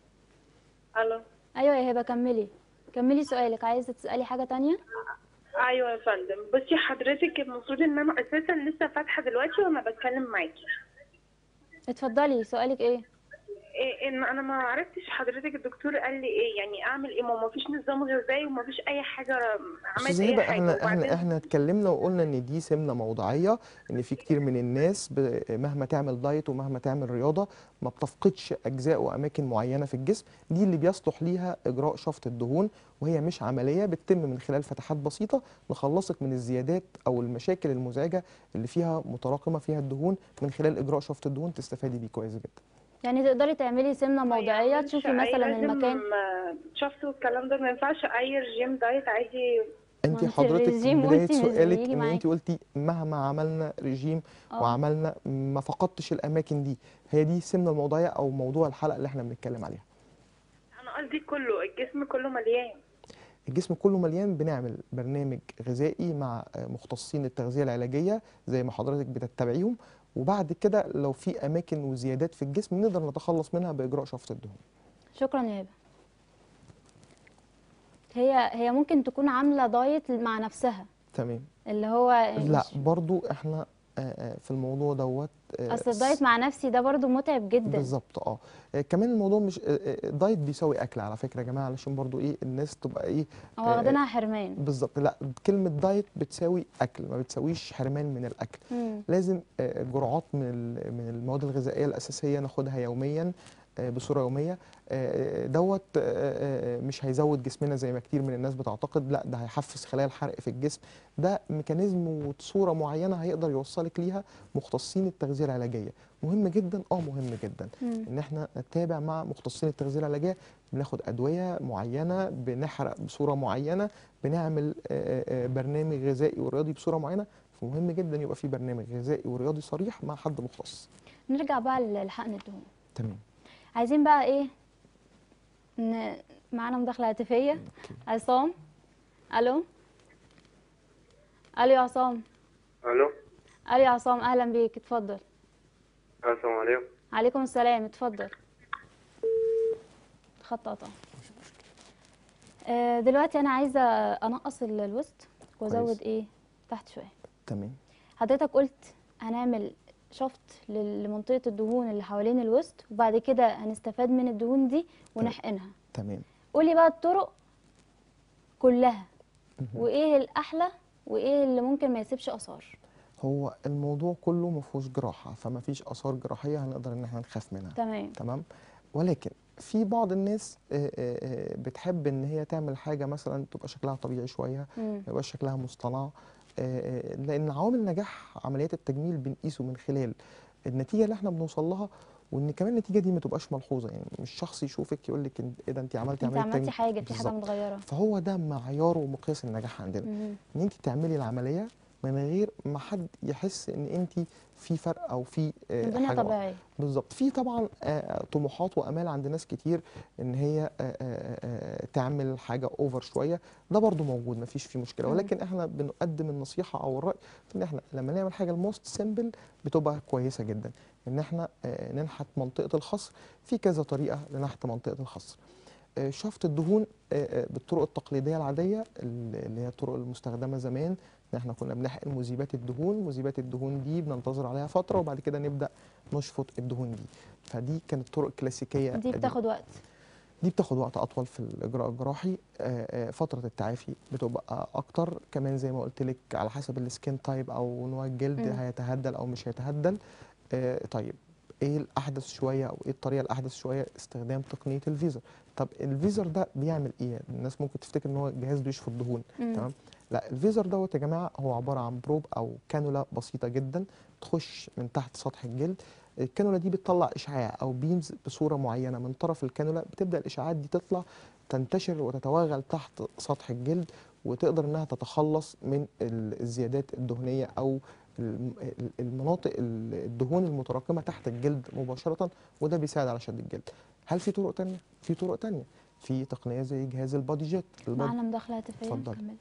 S4: الو
S1: ايوه يا هبه كملي كملي سؤالك عايزه تسالي حاجه تانية
S4: ايوه يا فندم بصي حضرتك المفروض ان انا اساسا لسه فاتحه دلوقتي وانا بتكلم معاكي
S1: اتفضلي سؤالك ايه
S4: إيه ان انا ما عرفتش حضرتك الدكتور قال لي ايه يعني اعمل ايه ما فيش نظام غذائي وما فيش اي حاجه عملت
S2: استاذ
S4: اي
S2: هبه
S4: حاجه
S2: احنا
S4: وبعدين
S2: احنا احنا اتكلمنا وقلنا ان دي سمنه موضعيه ان في كتير من الناس ب- مهما تعمل دايت ومهما تعمل رياضه ما بتفقدش اجزاء واماكن معينه في الجسم دي اللي بيصلح ليها اجراء شفط الدهون وهي مش عمليه بتتم من خلال فتحات بسيطه نخلصك من الزيادات او المشاكل المزعجه اللي فيها متراكمه فيها الدهون من خلال اجراء شفط الدهون تستفادي بيه كويس جدا
S1: يعني تقدري تعملي سمنه موضعيه
S4: يعني
S1: تشوفي
S4: أي
S1: مثلا
S4: لازم،
S1: المكان
S4: آه، شفت والكلام ده ما ينفعش اي رجيم دايت عادي
S2: انت
S1: انت
S2: حضرتك
S1: الرجيم
S2: في بدايه
S1: وانت مش
S2: سؤالك
S1: بيجي
S2: ان
S1: معاكي.
S2: انت قلتي مهما عملنا رجيم
S1: اه
S2: وعملنا ما فقدتش الاماكن دي هي دي السمنه الموضعيه او موضوع الحلقه اللي احنا بنتكلم عليها
S4: انا قصدي كله الجسم كله مليان
S2: الجسم كله مليان بنعمل برنامج غذائي مع آه، مختصين التغذيه العلاجيه زي ما حضرتك بتتبعيهم وبعد كده لو في اماكن وزيادات في الجسم نقدر نتخلص منها باجراء شفط الدهون
S1: شكرا يا هبه هي هي ممكن تكون عامله دايت مع نفسها
S2: تمام
S1: اللي هو
S2: لا
S1: مش-
S2: برضو احنا آه، آه، في الموضوع دوت آه،
S1: اصل الدايت مع نفسي ده برضو متعب جدا
S2: بالظبط اه آه، كمان الموضوع مش آه، آه، دايت بيساوي اكل على فكره يا جماعه علشان برضو ايه الناس تبقى ايه
S1: هو واخدينها حرمان
S2: بالظبط لا كلمه دايت بتساوي اكل ما بتساويش حرمان من الاكل
S1: مم.
S2: لازم آه، جرعات من ال- من المواد الغذائيه الاساسيه ناخدها يوميا آه، بصوره يوميه آه، دوت آه، آه، مش هيزود جسمنا زي ما كتير من الناس بتعتقد لا ده هيحفز خلايا الحرق في الجسم ده ميكانيزم وصوره معينه هيقدر يوصلك ليها مختصين التغذيه العلاجيه مهم جدا اه مهم جدا
S1: مم.
S2: ان احنا نتابع مع مختصين التغذيه العلاجيه بناخد ادويه معينه بنحرق بصوره معينه بنعمل آه، آه، برنامج غذائي ورياضي بصوره معينه فمهم جدا يبقى في برنامج غذائي ورياضي صريح مع حد مختص
S1: نرجع بقى لحقن الدهون
S2: تمام
S1: عايزين بقى ايه ن... معانا مداخله هاتفيه
S2: اوكي
S1: عصام الو الو يا عصام
S5: الو
S1: الو يا عصام اهلا بيك اتفضل
S5: السلام عليكم
S1: عليكم السلام اتفضل خط قطع آه، دلوقتي انا عايزه انقص ال- الوسط وازود
S2: كويس.
S1: ايه تحت شويه
S2: تمام
S1: حضرتك قلت هنعمل شفط لل- لمنطقه الدهون اللي حوالين الوسط وبعد كده هنستفاد من الدهون دي ونحقنها
S2: تمام
S1: قولي بقى الطرق كلها
S2: مهم.
S1: وايه الاحلى وايه اللي ممكن ما يسيبش اثار
S2: هو الموضوع كله ما فيهوش جراحه فما فيش اثار جراحيه هنقدر ان احنا نخاف منها
S1: تمام
S2: تمام ولكن في بعض الناس آه، آه، آه، بتحب ان هي تعمل حاجه مثلا تبقى شكلها طبيعي شويه
S1: مم.
S2: ما يبقاش شكلها مصطنع آه، آه، لان عوامل نجاح عمليات التجميل بنقيسه من خلال النتيجه اللي احنا بنوصل لها وان كمان النتيجه دي ما تبقاش ملحوظه يعني مش شخص يشوفك يقول لك ايه ده انت عملتي
S1: انت
S2: عمليه
S1: عملتي
S2: تجميل
S1: حاجه في حاجه
S2: بالظبط.
S1: متغيره
S2: فهو ده معيار ومقياس النجاح عندنا
S1: مم.
S2: ان انت تعملي العمليه من غير ما حد يحس ان انت في فرق او في آه،
S1: الدنيا
S2: حاجه
S1: طبيعيه
S2: بالظبط في طبعا آه، طموحات وامال عند ناس كتير ان هي آه، آه، آه، تعمل حاجه اوفر شويه ده برضو موجود مفيش فيه مشكله
S1: مم.
S2: ولكن احنا بنقدم النصيحه او الراي في ان احنا لما نعمل حاجه الموست سيمبل بتبقى كويسه جدا ان احنا آه، ننحت منطقه الخصر في كذا طريقه لنحت منطقه الخصر آه، شفط الدهون آه، آه، بالطرق التقليديه العاديه اللي هي الطرق المستخدمه زمان ان احنا كنا بنحقن مذيبات الدهون مذيبات الدهون دي بننتظر عليها فتره وبعد كده نبدا نشفط الدهون دي فدي كانت طرق كلاسيكيه
S1: دي
S2: قديمة.
S1: بتاخد وقت
S2: دي بتاخد وقت اطول في الاجراء الجراحي آه، آه، فتره التعافي بتبقى اكتر كمان زي ما قلت لك على حسب السكين تايب او نوع الجلد
S1: مم.
S2: هيتهدل او مش هيتهدل آه، طيب ايه الاحدث شويه او ايه الطريقه الاحدث شويه استخدام تقنيه الفيزر طب الفيزر ده بيعمل ايه الناس ممكن تفتكر ان هو جهاز بيشفط دهون
S1: مم.
S2: تمام لا الفيزر دوت يا جماعه هو عباره عن بروب او كانولا بسيطه جدا تخش من تحت سطح الجلد الكانولا دي بتطلع اشعاع او بيمز بصوره معينه من طرف الكانولا بتبدا الاشعاعات دي تطلع تنتشر وتتوغل تحت سطح الجلد وتقدر انها تتخلص من ال- الزيادات الدهنيه او الم- ال- المناطق ال- الدهون المتراكمه تحت الجلد مباشره وده بيساعد على شد الجلد هل في طرق تانية في طرق تانية في تقنيه زي جهاز البادي جيت البادي
S1: معانا مداخله هاتفيه
S2: اتفضلي.
S1: نكمل.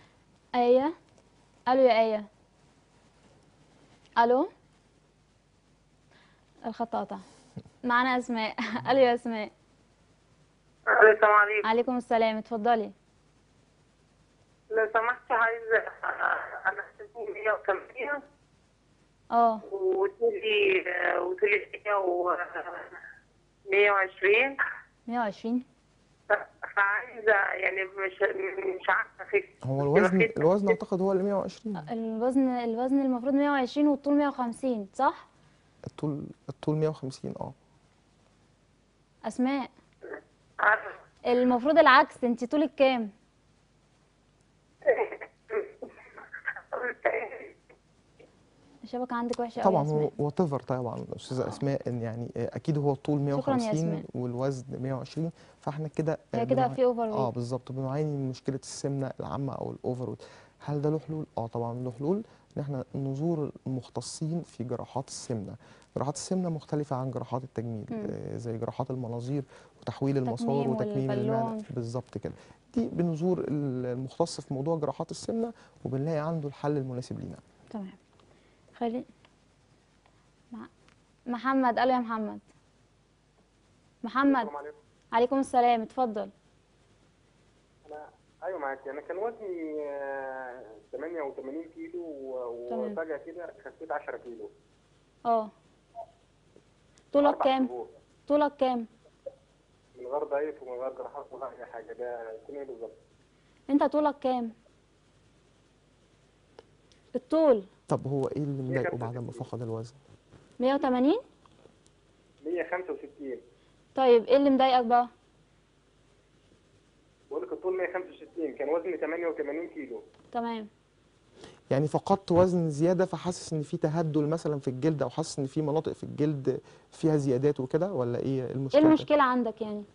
S1: ايه الو يا ايه الو الخط قطع معانا اسماء الو يا اسماء
S4: السلام عليكم
S1: عليكم السلام اتفضلي
S4: لو سمحت عايزه انا سني 108
S1: اه
S4: وطولي وطولي 100 و 120
S1: 120
S4: فعايزة يعني مش مش عارفة أخس
S2: هو الوزن
S4: بخس.
S2: الوزن اعتقد هو اللي 120
S1: الوزن الوزن المفروض 120 والطول 150 صح
S2: الطول الطول 150 اه
S1: اسماء
S4: عارفة
S1: المفروض العكس انت طولك كام الشبكه عندك وحشه قوي
S2: طبعا
S1: يا
S2: هو
S1: اسماء
S2: وات ايفر طبعا استاذه اسماء ان يعني آه، اكيد هو الطول
S1: شكراً يا
S2: 150
S1: أسماء.
S2: والوزن 120 فاحنا كده آه،
S1: هي كده
S2: بنوع-
S1: في اوفر
S2: اه
S1: ويت
S2: بالظبط بنعاني من مشكله السمنه العامه او الاوفر ويت هل ده له حلول اه طبعا له حلول ان احنا نزور المختصين في جراحات السمنه جراحات السمنه مختلفه عن جراحات التجميل
S1: مم.
S2: آه زي جراحات المناظير وتحويل المسار
S1: تكميم
S2: وتكميم المعده
S1: والبالون.
S2: بالظبط كده دي بنزور ال- المختص في موضوع جراحات السمنه وبنلاقي عنده الحل المناسب لينا
S1: تمام خلي مع... محمد قالوا يا محمد محمد
S5: السلام عليكم
S1: عليكم السلام اتفضل
S5: انا ايوه معاك انا كان وزني آه، 88 كيلو و-
S1: تمام.
S5: وفجاه كده خسيت 10 كيلو
S1: اه طولك
S5: أربع
S1: كام
S5: شهور.
S1: طولك كام
S5: من غير دايت ومن غير جراحات ولا اي حاجه ده يكون ايه بالظبط
S1: انت طولك كام الطول
S2: طب هو ايه اللي مضايقه
S5: خمسة
S2: بعد ما
S5: وستين.
S2: فقد الوزن
S1: 180
S5: 165
S1: طيب ايه اللي مضايقك بقى
S5: بقول لك الطول 165 كان وزني 88 كيلو
S1: تمام
S2: يعني فقدت وزن زياده فحاسس ان في تهدل مثلا في الجلد او حاسس ان في مناطق في الجلد فيها زيادات وكده ولا ايه
S1: ايه
S2: المشكله
S1: المشكله عندك يعني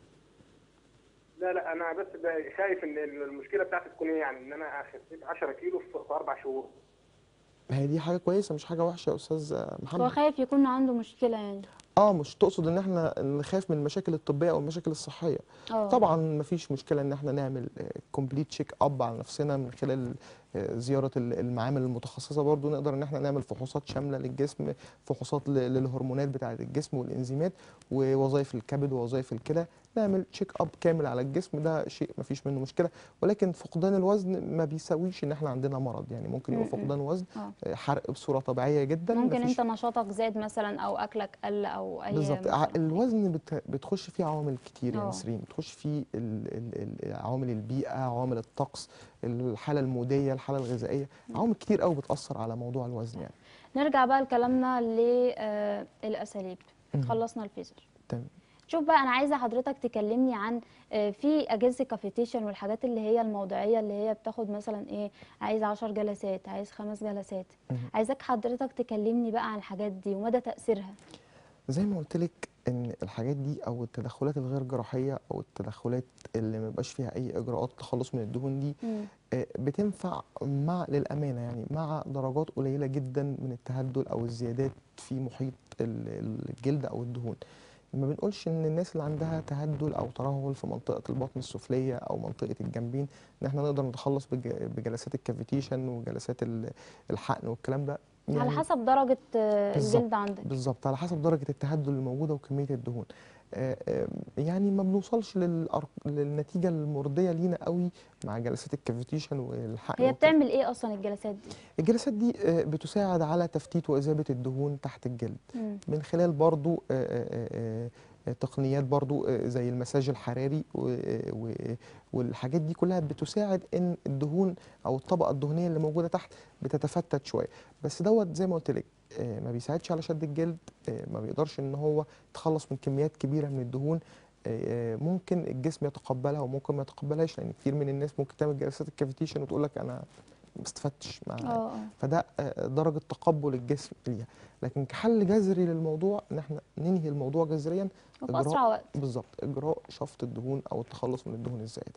S5: لا لا انا بس ب- خايف ان المشكله بتاعتي تكون ايه يعني ان انا خسيت 10 كيلو في في اربع شهور
S2: ما هي دي حاجه كويسه مش حاجه وحشه يا استاذ
S1: هو
S2: محمد
S1: خايف يكون عنده مشكله يعني
S2: اه مش تقصد ان احنا نخاف من المشاكل الطبيه او المشاكل الصحيه
S1: اه
S2: طبعا مفيش مشكله ان احنا نعمل كومبليت تشيك اب على نفسنا من خلال آه، زياره ال- المعامل المتخصصه برضو نقدر ان احنا نعمل فحوصات شامله للجسم فحوصات ل- للهرمونات بتاعه الجسم والانزيمات ووظائف الكبد ووظائف الكلى نعمل تشيك اب كامل على الجسم ده شيء مفيش منه مشكله ولكن فقدان الوزن ما بيساويش ان احنا عندنا مرض يعني ممكن يبقى
S1: م- م.
S2: فقدان وزن
S1: اه
S2: آه، حرق بصوره طبيعيه جدا
S1: ممكن
S2: مفيش
S1: انت نشاطك زاد مثلا او اكلك قل او اي
S2: بالظبط ع-
S1: مثلاً.
S2: الوزن بت- بتخش فيه عوامل كتير يا
S1: اه.
S2: نسرين بتخش فيه ال- ال- ال- عوامل البيئه عوامل الطقس الحاله الموديه الحاله الغذائيه عوامل كتير قوي بتاثر على موضوع الوزن يعني
S1: نرجع بقى لكلامنا للاساليب
S2: مم.
S1: خلصنا الفيزر
S2: تمام
S1: شوف بقى انا عايزه حضرتك تكلمني عن آه، في اجهزه كافيتيشن والحاجات اللي هي الموضعيه اللي هي بتاخد مثلا ايه عايز 10 جلسات عايز خمس جلسات
S2: مم.
S1: عايزاك حضرتك تكلمني بقى عن الحاجات دي ومدى تاثيرها
S2: زي ما قلت لك ان الحاجات دي او التدخلات الغير جراحيه او التدخلات اللي ما بيبقاش فيها اي اجراءات تخلص من الدهون دي
S1: مم.
S2: آه، بتنفع مع للامانه يعني مع درجات قليله جدا من التهدل او الزيادات في محيط ال- الجلد او الدهون ما بنقولش ان الناس اللي عندها تهدل او ترهل في منطقه البطن السفليه او منطقه الجنبين ان احنا نقدر نتخلص بج- بجلسات الكافيتيشن وجلسات ال- الحقن والكلام ده
S1: على حسب درجه آه،
S2: بالظبط.
S1: الجلد عندك
S2: بالظبط على حسب درجه التهدل الموجوده وكميه الدهون آه، آه، يعني ما بنوصلش للأر- للنتيجه المرضيه لينا قوي مع جلسات الكافيتيشن والحقن
S1: هي
S2: والكلام
S1: بتعمل ايه اصلا الجلسات دي
S2: الجلسات دي آه، بتساعد على تفتيت وإذابة الدهون تحت الجلد
S1: مم.
S2: من خلال برضو آه، آه، آه، آه، تقنيات برضو آه، زي المساج الحراري و- و- والحاجات دي كلها بتساعد ان الدهون او الطبقة الدهنية اللي موجودة تحت بتتفتت شوية بس دوت زي ما قلت لك آه، ما بيساعدش على شد الجلد آه، ما بيقدرش ان هو يتخلص من كميات كبيرة من الدهون آه، ممكن الجسم يتقبلها وممكن ما يتقبلهاش لان كتير من الناس ممكن تعمل جلسات الكافيتيشن وتقول لك انا ما استفدتش
S1: اه
S2: ما
S1: اه
S2: فده آه، درجة تقبل الجسم ليها لكن كحل جذري للموضوع ان احنا ننهي الموضوع جذريا
S1: وفي
S2: إجراء-
S1: اسرع وقت
S2: بالظبط اجراء شفط الدهون او التخلص من الدهون الزائده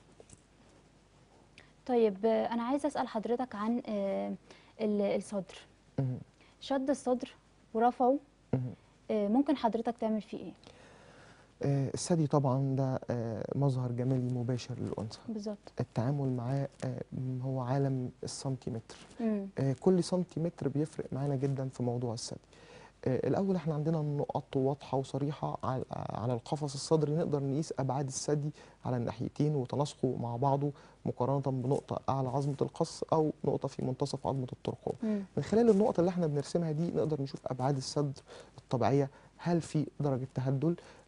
S1: طيب آه، انا عايزه اسال حضرتك عن آه، ال- الصدر
S2: مهم.
S1: شد الصدر ورفعه
S2: مهم.
S1: آه، ممكن حضرتك تعمل فيه ايه
S2: آه، الثدي طبعا ده آه، مظهر جمالي مباشر للانثى
S1: بالظبط
S2: التعامل معاه آه، م- هو عالم السنتيمتر
S1: مم.
S2: آه، كل سنتيمتر بيفرق معانا جدا في موضوع الثدي آه، الاول احنا عندنا نقط واضحه وصريحه على على القفص الصدري نقدر نقيس ابعاد الثدي على الناحيتين وتناسقه مع بعضه مقارنه بنقطه اعلى عظمه القص او نقطه في منتصف عظمه الترقوه
S1: مم.
S2: من خلال النقط اللي احنا بنرسمها دي نقدر نشوف ابعاد الصدر الطبيعيه هل في درجه تهدل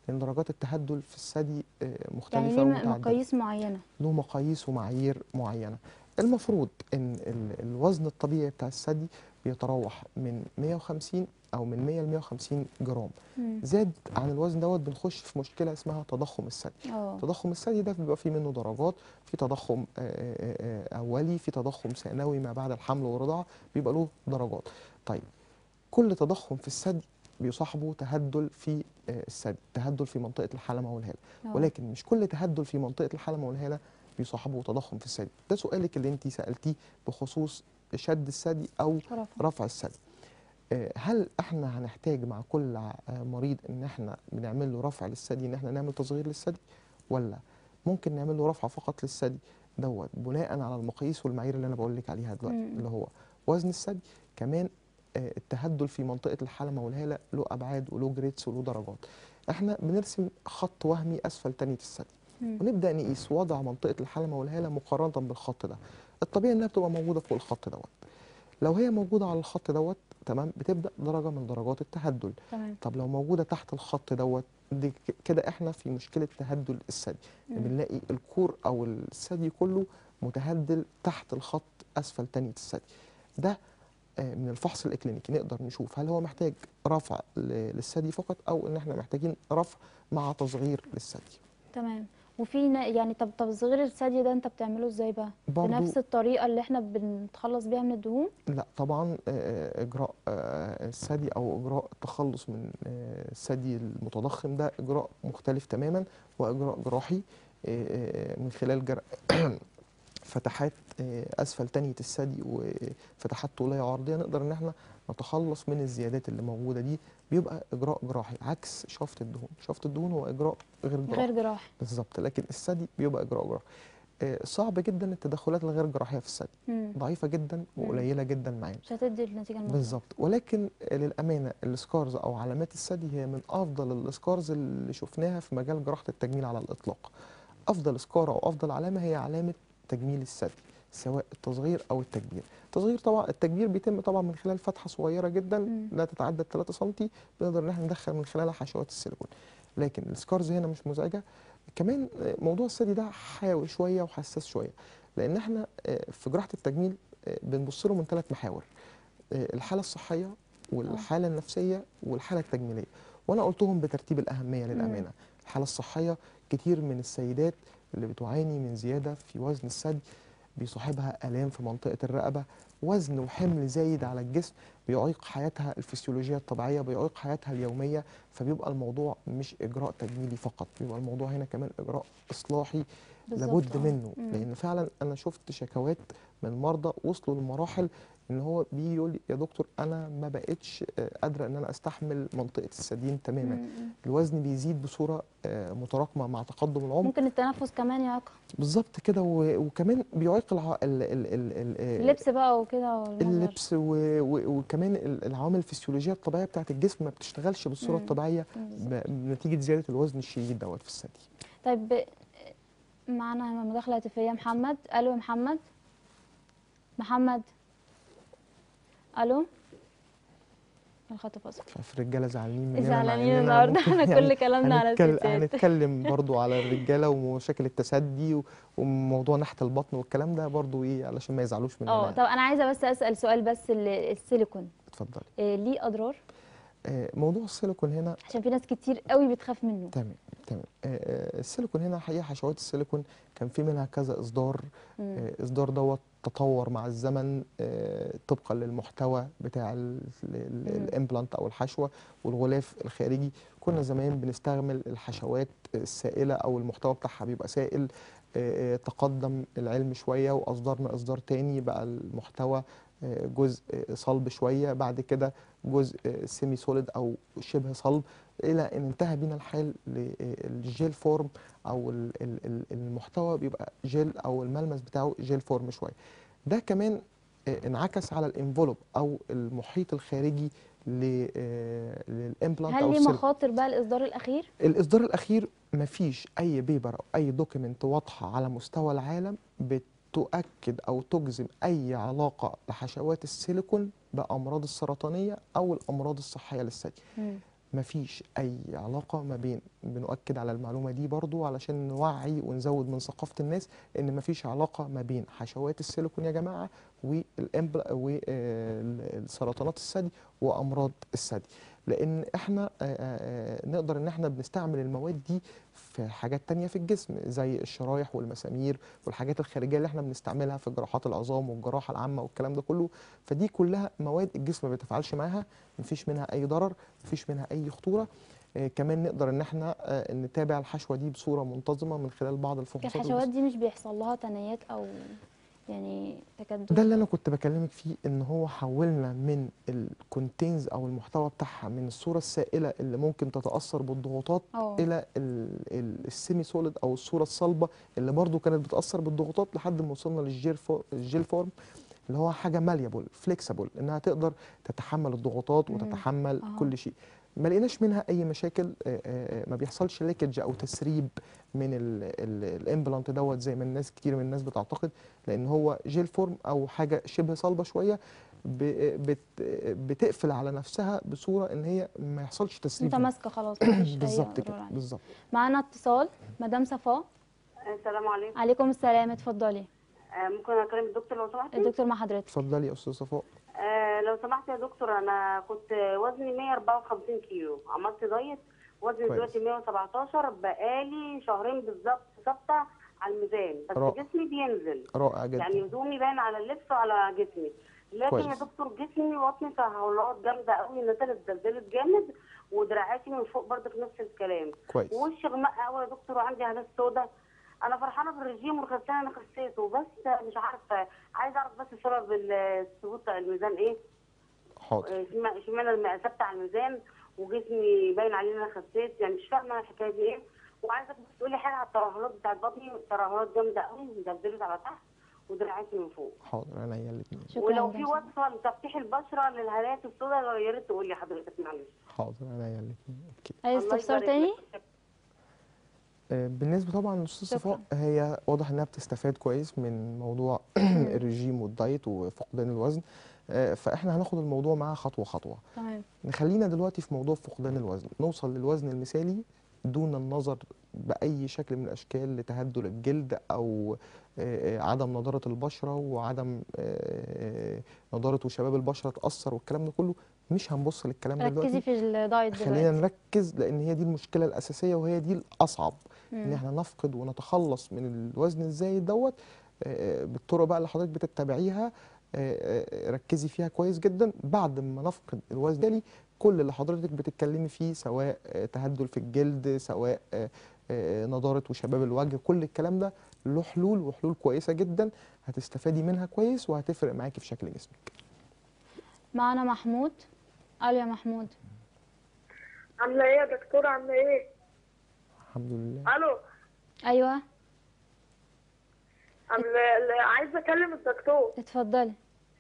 S2: لان درجات التهدل في الثدي آه،
S1: يعني
S2: مختلفه
S1: ليه م-
S2: ومتعدده
S1: مقاييس معينه
S2: له مقاييس ومعايير معينه المفروض ان ال- الوزن الطبيعي بتاع الثدي بيتراوح من 150 او من 100 ل 150 جرام
S1: مم.
S2: زاد عن الوزن دوت بنخش في مشكله اسمها تضخم الثدي
S1: اه
S2: تضخم الثدي ده بيبقى فيه منه درجات في تضخم آه، آه، آه، اولي في تضخم ثانوي ما بعد الحمل والرضاعه بيبقى له درجات طيب كل تضخم في الثدي بيصاحبه تهدل في آه، الثدي تهدل في منطقه الحلمه والهاله
S1: آه.
S2: ولكن مش كل تهدل في منطقه الحلمه والهاله بيصاحبه تضخم في الثدي ده سؤالك اللي انت سالتيه بخصوص شد الثدي او
S1: رفع.
S2: رفع الثدي آه، هل احنا هنحتاج مع كل ع- آه، مريض ان احنا بنعمل له رفع للثدي ان احنا نعمل تصغير للثدي ولا ممكن نعمل له رفع فقط للثدي دوت بناء على المقاييس والمعايير اللي انا بقول لك عليها دلوقتي
S1: مم.
S2: اللي هو وزن الثدي كمان آه، التهدل في منطقه الحلمه والهاله له ابعاد وله جريدز وله درجات احنا بنرسم خط وهمي اسفل تانية الثدي
S1: مم.
S2: ونبدا نقيس وضع منطقه الحلمه والهاله مقارنه بالخط ده الطبيعي انها بتبقى موجوده فوق الخط دوت لو هي موجوده على الخط دوت تمام بتبدا درجه من درجات التهدل
S1: تمام
S2: طب لو موجوده تحت الخط دوت دي ك- كده احنا في مشكله تهدل الثدي
S1: مم.
S2: بنلاقي الكور او الثدي كله متهدل تحت الخط اسفل تانية الثدي ده آه، من الفحص الاكلينيكي نقدر نشوف هل هو محتاج رفع ل- للثدي فقط او ان احنا محتاجين رفع مع تصغير للثدي
S1: تمام وفي نا- يعني طب طب صغير الثدي ده انت بتعمله ازاي بقى
S2: برضو
S1: بنفس الطريقه اللي احنا بنتخلص بيها من الدهون
S2: لا طبعا آه، اجراء آه، الثدي او اجراء التخلص من آه، الثدي المتضخم ده اجراء مختلف تماما واجراء جراحي آه، آه، من خلال جر... فتحات آه، اسفل تانية الثدي وفتحات طوليه عرضيه نقدر ان احنا نتخلص من الزيادات اللي موجوده دي بيبقى اجراء جراحي عكس شفط الدهون شفط الدهون هو اجراء غير جراحي
S1: غير جراحي
S2: بالظبط لكن الثدي بيبقى اجراء جراحي آه، صعب جدا التدخلات الغير جراحيه في الثدي
S1: مم.
S2: ضعيفه جدا وقليله جدا معانا
S1: مش هتدي النتيجه المطلوبه
S2: بالظبط ولكن للامانه السكارز او علامات الثدي هي من افضل السكارز اللي شفناها في مجال جراحه التجميل على الاطلاق افضل سكار او افضل علامه هي علامه تجميل الثدي سواء التصغير او التكبير التصغير طبعا التكبير بيتم طبعا من خلال فتحه صغيره جدا
S1: مم.
S2: لا تتعدى 3 سم بنقدر ان احنا ندخل من خلالها حشوات السيليكون لكن السكارز هنا مش مزعجه كمان آه، موضوع الثدي ده حيوي شويه وحساس شويه لان احنا آه، في جراحه التجميل آه، بنبص له من ثلاث محاور آه، الحاله الصحيه والحاله النفسيه والحاله التجميليه وانا قلتهم بترتيب الاهميه للامانه الحاله الصحيه كتير من السيدات اللي بتعاني من زياده في وزن الثدي بيصاحبها الام في منطقه الرقبه وزن وحمل زايد على الجسم بيعيق حياتها الفسيولوجيه الطبيعيه بيعيق حياتها اليوميه فبيبقى الموضوع مش اجراء تجميلي فقط بيبقى الموضوع هنا كمان اجراء اصلاحي
S1: بالظبط،
S2: لابد
S1: آه.
S2: منه
S1: مم.
S2: لان فعلا انا شفت شكوات من مرضى وصلوا لمراحل ان هو بيجي يقول لي يا دكتور انا ما بقتش آه، قادره ان انا استحمل منطقه الثديين تماما
S1: مم. الوزن
S2: الوزن بيزيد بصوره آه، متراكمه مع تقدم العمر
S1: ممكن التنفس كمان يعيقها
S2: بالظبط كده و- وكمان بيعيق الع... ال... ل- ال... ال... ال... آه،
S1: اللبس بقى وكده والمنظر.
S2: اللبس و... و... وكمان ال- العوامل الفسيولوجيه الطبيعيه بتاعت الجسم ما بتشتغلش بالصوره
S1: مم.
S2: الطبيعيه
S1: بالظبط.
S2: ب... نتيجه زياده الوزن الشديد دوت في الثدي
S1: طيب ب- معانا مداخلة هاتفية محمد ألو يا محمد محمد ألو الخط فاصل
S2: مش عارف الرجاله زعلانين مننا مع
S1: زعلانين
S2: إننا
S1: النهارده
S2: ممكن
S1: احنا
S2: يعني
S1: كل كلامنا على
S2: هنتكل-
S1: الستات
S2: هنتكلم برضو على الرجاله ومشاكل التسدي و- وموضوع نحت البطن والكلام ده برضو ايه علشان ما يزعلوش مننا
S1: اه
S2: يعني.
S1: طب انا عايزه بس اسال سؤال بس ال- السيليكون
S2: اتفضلي
S1: إيه ليه اضرار
S2: آه، موضوع السيليكون هنا
S1: عشان في ناس كتير قوي بتخاف منه
S2: تمام تمام آه، آه، السيليكون هنا حقيقه حشوات السيليكون كان في منها كذا اصدار
S1: مم.
S2: آه، اصدار دوت تطور مع الزمن آه، طبقا للمحتوى بتاع
S1: مم.
S2: الامبلانت او الحشوه والغلاف الخارجي كنا زمان بنستعمل الحشوات السائله او المحتوى بتاعها بيبقى سائل آه، آه، تقدم العلم شويه واصدرنا اصدار تاني بقى المحتوى آه، جزء آه، صلب شويه بعد كده جزء سيمي سوليد او شبه صلب الى ان انتهى بينا الحال للجيل فورم او ال- ال- ال- المحتوى بيبقى جيل او الملمس بتاعه جيل فورم شويه ده كمان آه، انعكس على الانفلوب او المحيط الخارجي ل- آه، للامبلانت
S1: هل
S2: او
S1: ليه
S2: السيل
S1: مخاطر بقى الاصدار الاخير
S2: الاصدار الاخير مفيش اي بيبر او اي دوكيمنت واضحه على مستوى العالم بتؤكد او تجزم اي علاقه لحشوات السيليكون بامراض السرطانيه او الامراض الصحيه للثدي
S1: مم.
S2: مفيش اي علاقه ما بين بنؤكد على المعلومه دي برضو علشان نوعي ونزود من ثقافه الناس ان مفيش علاقه ما بين حشوات السيليكون يا جماعه والسرطانات الثدي وامراض الثدي لان احنا آه، آه، نقدر ان احنا بنستعمل المواد دي في حاجات تانية في الجسم زي الشرايح والمسامير والحاجات الخارجيه اللي احنا بنستعملها في جراحات العظام والجراحه العامه والكلام ده كله فدي كلها مواد الجسم ما بيتفاعلش معاها مفيش منها اي ضرر مفيش منها اي خطوره آه، كمان نقدر ان احنا آه، نتابع الحشوه دي بصوره منتظمه من خلال بعض الفحوصات
S1: الحشوات دي مش بيحصل لها تنايات او يعني تكدس
S2: ده اللي انا كنت بكلمك فيه ان هو حولنا من الكونتينز او المحتوى بتاعها من الصوره السائله اللي ممكن تتاثر بالضغوطات
S1: اه
S2: الى ال- ال- السيمي سوليد او الصوره الصلبه اللي برضو كانت بتاثر بالضغوطات لحد ما وصلنا للجيل فو- الجيل فورم اللي هو حاجه ماليابل فليكسبل انها تقدر تتحمل الضغوطات
S1: مم.
S2: وتتحمل
S1: آه.
S2: كل شيء ما لقيناش منها اي مشاكل آه، آه، ما بيحصلش ليكج او تسريب من الامبلانت دوت زي ما الناس كتير من الناس بتعتقد لان هو جيل فورم او حاجه شبه صلبه شويه ب- بت- بتقفل على نفسها بصوره ان هي ما يحصلش تسريب منها.
S1: متماسكه خلاص مفيش اي
S2: بالظبط
S1: اضرار
S2: كده
S1: عليها.
S2: بالظبط
S1: معانا اتصال مدام صفاء
S6: السلام عليكم
S1: عليكم السلام اتفضلي
S6: آه، ممكن اكلم الدكتور لو سمحتي
S1: الدكتور مع حضرتك
S2: اتفضلي يا استاذ صفاء
S6: آه لو سمحت يا دكتور انا كنت وزني 154 كيلو عملت دايت وزني
S2: كويس.
S6: دلوقتي 117 بقالي شهرين بالظبط ثابته على الميزان بس
S2: رائع.
S6: جسمي بينزل
S2: رائع جدا
S6: يعني هدومي باين على اللبس وعلى جسمي لكن
S2: كويس.
S6: يا دكتور جسمي وطني تهورات جامده قوي نزلت زلزلت جامد ودراعاتي من فوق برضه في نفس الكلام
S2: كويس
S6: ووشي غمق قوي يا دكتور وعندي هالات سودا انا فرحانه بالرجيم والخسان انا خسيته بس مش عارفه عايزه اعرف بس سبب الثبوت الميزان ايه
S2: حاضر
S6: اشمعنى اشمعنى الم- ثابته على الميزان وجسمي باين عليه ان انا خسيت يعني مش فاهمه الحكايه دي ايه وعايزه بس تقولي حاجه على الترهلات بتاعت بطني الترهلات جامده قوي مدبدلت على تحت ودراعاتي من فوق
S2: حاضر عينيا الاثنين
S1: شكرا
S6: ولو في
S1: جزيلا.
S6: وصفه لتفتيح البشره للهالات السوداء يا ريت تقولي حضرتك معلش
S2: حاضر عينيا الاثنين اوكي
S1: اي
S6: الله
S1: استفسار
S6: يبارك
S1: تاني
S6: لك.
S2: آه، بالنسبه طبعا للاستاذ
S1: شكراً.
S2: صفاء هي واضح انها بتستفاد كويس من موضوع الرجيم والدايت وفقدان الوزن آه، فاحنا هناخد الموضوع معاها خطوه خطوه
S1: تمام
S2: نخلينا دلوقتي في موضوع فقدان الوزن نوصل للوزن المثالي دون النظر بأي شكل من الأشكال لتهدل الجلد أو آه، آه، عدم نضارة البشرة وعدم آه، آه، نضارة وشباب البشرة تأثر والكلام ده كله مش هنبص للكلام ده
S1: ركزي
S2: دلوقتي
S1: في الدايت
S2: خلينا
S1: دلوقتي
S2: نركز لأن هي دي المشكلة الأساسية وهي دي الأصعب إن
S1: مم.
S2: احنا نفقد ونتخلص من الوزن الزايد دوت آه، بالطرق بقى اللي حضرتك بتتبعيها آه، آه، ركزي فيها كويس جدا بعد ما نفقد الوزن ده كل اللي حضرتك بتتكلمي فيه سواء آه، تهدل في الجلد سواء آه، آه، نضارة وشباب الوجه كل الكلام ده له حلول وحلول كويسة جدا هتستفادي منها كويس وهتفرق معاكي في شكل جسمك
S1: معانا محمود الو يا محمود
S3: عاملة ايه يا دكتورة عاملة ايه؟
S2: الحمد لله
S3: الو
S1: ايوه
S3: عاملة عايزة اكلم الدكتور
S1: اتفضلي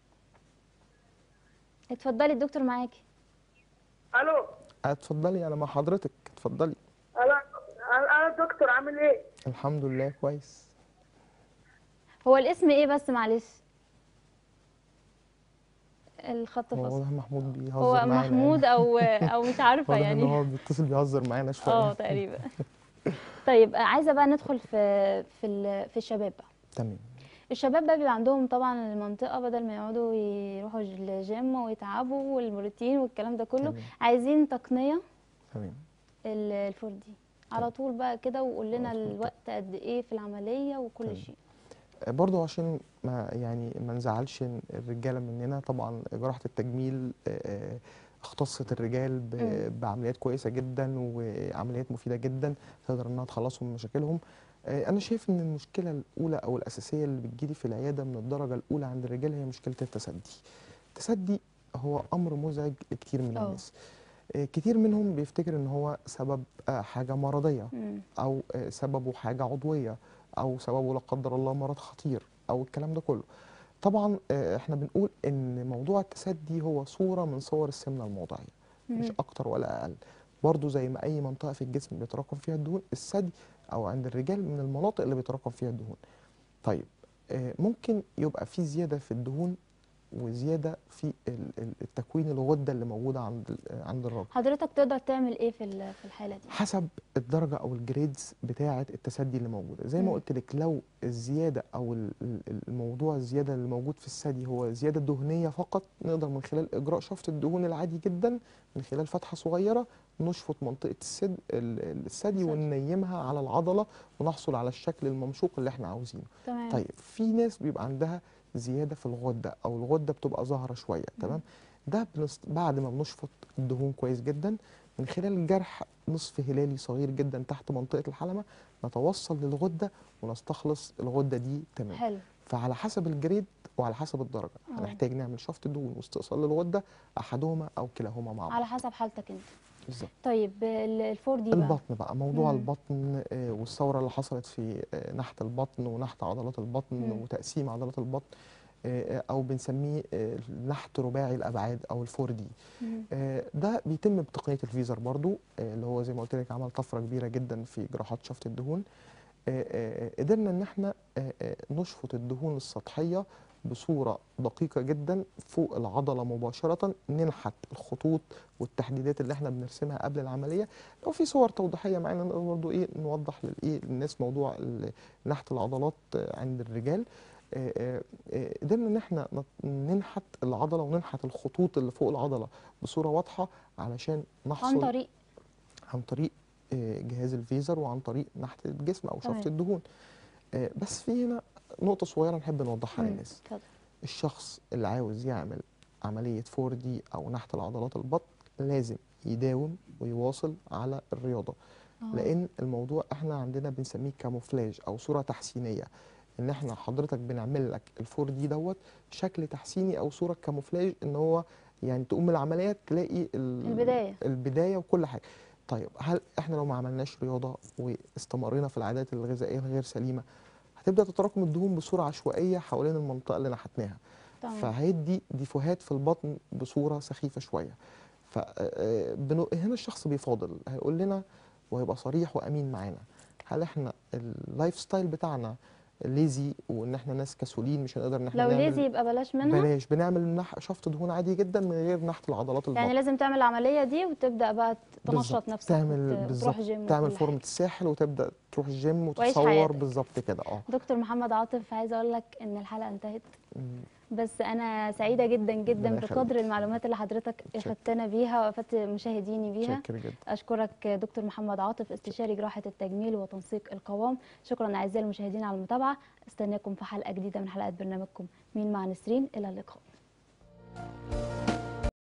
S1: اتفضلي الدكتور معاكي
S3: الو
S2: اتفضلي انا مع حضرتك اتفضلي
S3: انا انا الدكتور عامل ايه؟
S2: الحمد لله كويس
S1: هو الاسم ايه بس معلش الخط
S2: هو
S1: فصل
S2: واضح محمود بيهزر
S1: هو
S2: معانا يعني.
S1: محمود او او مش عارفه
S2: واضح ان
S1: يعني
S2: هو بيتصل بيهزر معانا شويه
S1: اه تقريبا طيب عايزه بقى ندخل في في ال- في الشباب بقى
S2: تمام
S1: الشباب بقى بيبقى عندهم طبعا المنطقه بدل ما يقعدوا يروحوا الجيم ويتعبوا والبروتين والكلام ده كله
S2: تمام.
S1: عايزين تقنيه
S2: تمام
S1: ال- الفور دي على طول بقى كده وقول لنا
S2: خلاص،
S1: الوقت قد ايه في العمليه وكل
S2: تمام.
S1: شيء
S2: برضو عشان ما يعني ما نزعلش الرجاله مننا طبعا جراحه التجميل آه، آه، اختصت الرجال ب-
S1: مم.
S2: بعمليات كويسه جدا وعمليات مفيده جدا تقدر انها تخلصهم من مشاكلهم آه، انا شايف ان المشكله الاولى او الاساسيه اللي بتجيلي في العياده من الدرجه الاولى عند الرجال هي مشكله التسدي التسدي هو امر مزعج لكتير من
S1: آه.
S2: الناس آه، كتير منهم بيفتكر ان هو سبب آه، حاجه مرضيه
S1: مم.
S2: او آه، سببه حاجه عضويه او سببه لا قدر الله مرض خطير او الكلام ده كله طبعا آه، احنا بنقول ان موضوع التسدي هو صوره من صور السمنه الموضعيه مش
S1: مم.
S2: اكتر ولا اقل برضه زي ما اي منطقه في الجسم بيتراكم فيها الدهون الثدي او عند الرجال من المناطق اللي بيتراكم فيها الدهون طيب آه، ممكن يبقى في زياده في الدهون وزياده في ال- ال- التكوين الغده اللي موجوده عند ال- عند الراجل
S1: حضرتك تقدر تعمل ايه في ال- في الحاله دي
S2: حسب الدرجه او الجريدز بتاعه التسدي اللي موجوده زي ما
S1: مم.
S2: قلت لك لو الزياده او ال- ال- الموضوع الزياده اللي موجود في الثدي هو زياده دهنيه فقط نقدر من خلال اجراء شفط الدهون العادي جدا من خلال فتحه صغيره نشفط منطقه السد ال- ال- الثدي
S1: الثدي.
S2: وننيمها على العضله ونحصل على الشكل الممشوق اللي احنا عاوزينه
S1: تمام
S2: طيب في ناس بيبقى عندها زياده في الغده او الغده بتبقى ظاهره شويه تمام ده بنست... بعد ما بنشفط الدهون كويس جدا من خلال جرح نصف هلالي صغير جدا تحت منطقه الحلمه نتوصل للغده ونستخلص الغده دي تمام
S1: حلو
S2: فعلى حسب الجريد وعلى حسب الدرجه
S1: آه.
S2: هنحتاج نعمل شفط دهون واستئصال للغده احدهما او كلاهما مع بعض
S1: على حسب حالتك انت
S2: بالظبط
S1: طيب ال- الفور دي بقى
S2: البطن بقى موضوع
S1: مم.
S2: البطن آه، والثوره اللي حصلت في آه، نحت البطن ونحت عضلات البطن
S1: مم.
S2: وتقسيم عضلات البطن آه، آه، او بنسميه آه، نحت رباعي الابعاد او الفور دي
S1: مم.
S2: آه، ده بيتم بتقنيه الفيزر برضو آه، اللي هو زي ما قلت لك عمل طفره كبيره جدا في جراحات شفط الدهون آه، آه، قدرنا ان احنا آه، آه، نشفط الدهون السطحيه بصوره دقيقه جدا فوق العضله مباشره ننحت الخطوط والتحديدات اللي احنا بنرسمها قبل العمليه لو في صور توضيحيه معانا نقدر برضو ايه نوضح للايه للناس موضوع ال- نحت العضلات آه، عند الرجال آه، آه، آه، قدرنا ان احنا نط- ننحت العضله وننحت الخطوط اللي فوق العضله بصوره واضحه علشان نحصل
S1: عن طريق
S2: عن طريق آه، جهاز الفيزر وعن طريق نحت الجسم او
S1: تمام.
S2: شفط الدهون آه، بس في هنا نقطه صغيره نحب نوضحها
S1: مم.
S2: للناس
S1: اتفضل
S2: الشخص اللي عاوز يعمل عمليه 4 دي او نحت العضلات البطن لازم يداوم ويواصل على الرياضه
S1: آه.
S2: لان الموضوع احنا عندنا بنسميه كاموفلاج او صوره تحسينيه ان احنا حضرتك بنعمل لك الفور دي دوت شكل تحسيني او صوره كاموفلاج ان هو يعني تقوم من العمليات تلاقي ال-
S1: البداية.
S2: البدايه وكل حاجه طيب هل احنا لو ما عملناش رياضه واستمرينا في العادات الغذائيه الغير سليمه هتبدا تتراكم الدهون بصوره عشوائيه حوالين المنطقه اللي نحتناها
S1: تمام
S2: فهيدي ديفوهات في البطن بصوره سخيفه شويه ف آه، بنو- هنا الشخص بيفاضل هيقول لنا وهيبقى صريح وامين معانا هل احنا اللايف ستايل بتاعنا ليزي وان احنا ناس كسولين مش هنقدر ان احنا
S1: لو
S2: نعمل
S1: ليزي يبقى بلاش منها
S2: بلاش بنعمل نح... شفط دهون عادي جدا من غير نحت العضلات البطن
S1: يعني لازم تعمل العمليه دي وتبدا بقى تنشط
S2: بالظبط.
S1: نفسك
S2: تعمل
S1: وت-
S2: بالظبط
S1: وتروح جيم
S2: تعمل
S1: وكل
S2: فورمه
S1: حاجة.
S2: الساحل وتبدا تروح الجيم
S1: وعيش
S2: وتتصور
S1: حياتك.
S2: بالظبط كده اه
S1: دكتور محمد عاطف عايزه اقول لك ان الحلقه انتهت
S2: مم.
S1: بس انا سعيده جدا جدا
S2: ربنا
S1: بقدر
S2: يخليك.
S1: المعلومات اللي حضرتك
S2: شكرا.
S1: افدتنا بيها وافدت مشاهديني بيها
S2: شاكر جدا
S1: اشكرك دكتور محمد عاطف استشاري جراحه التجميل وتنسيق القوام شكرا اعزائي المشاهدين على المتابعه استناكم في حلقه جديده من حلقات برنامجكم مين مع نسرين الى اللقاء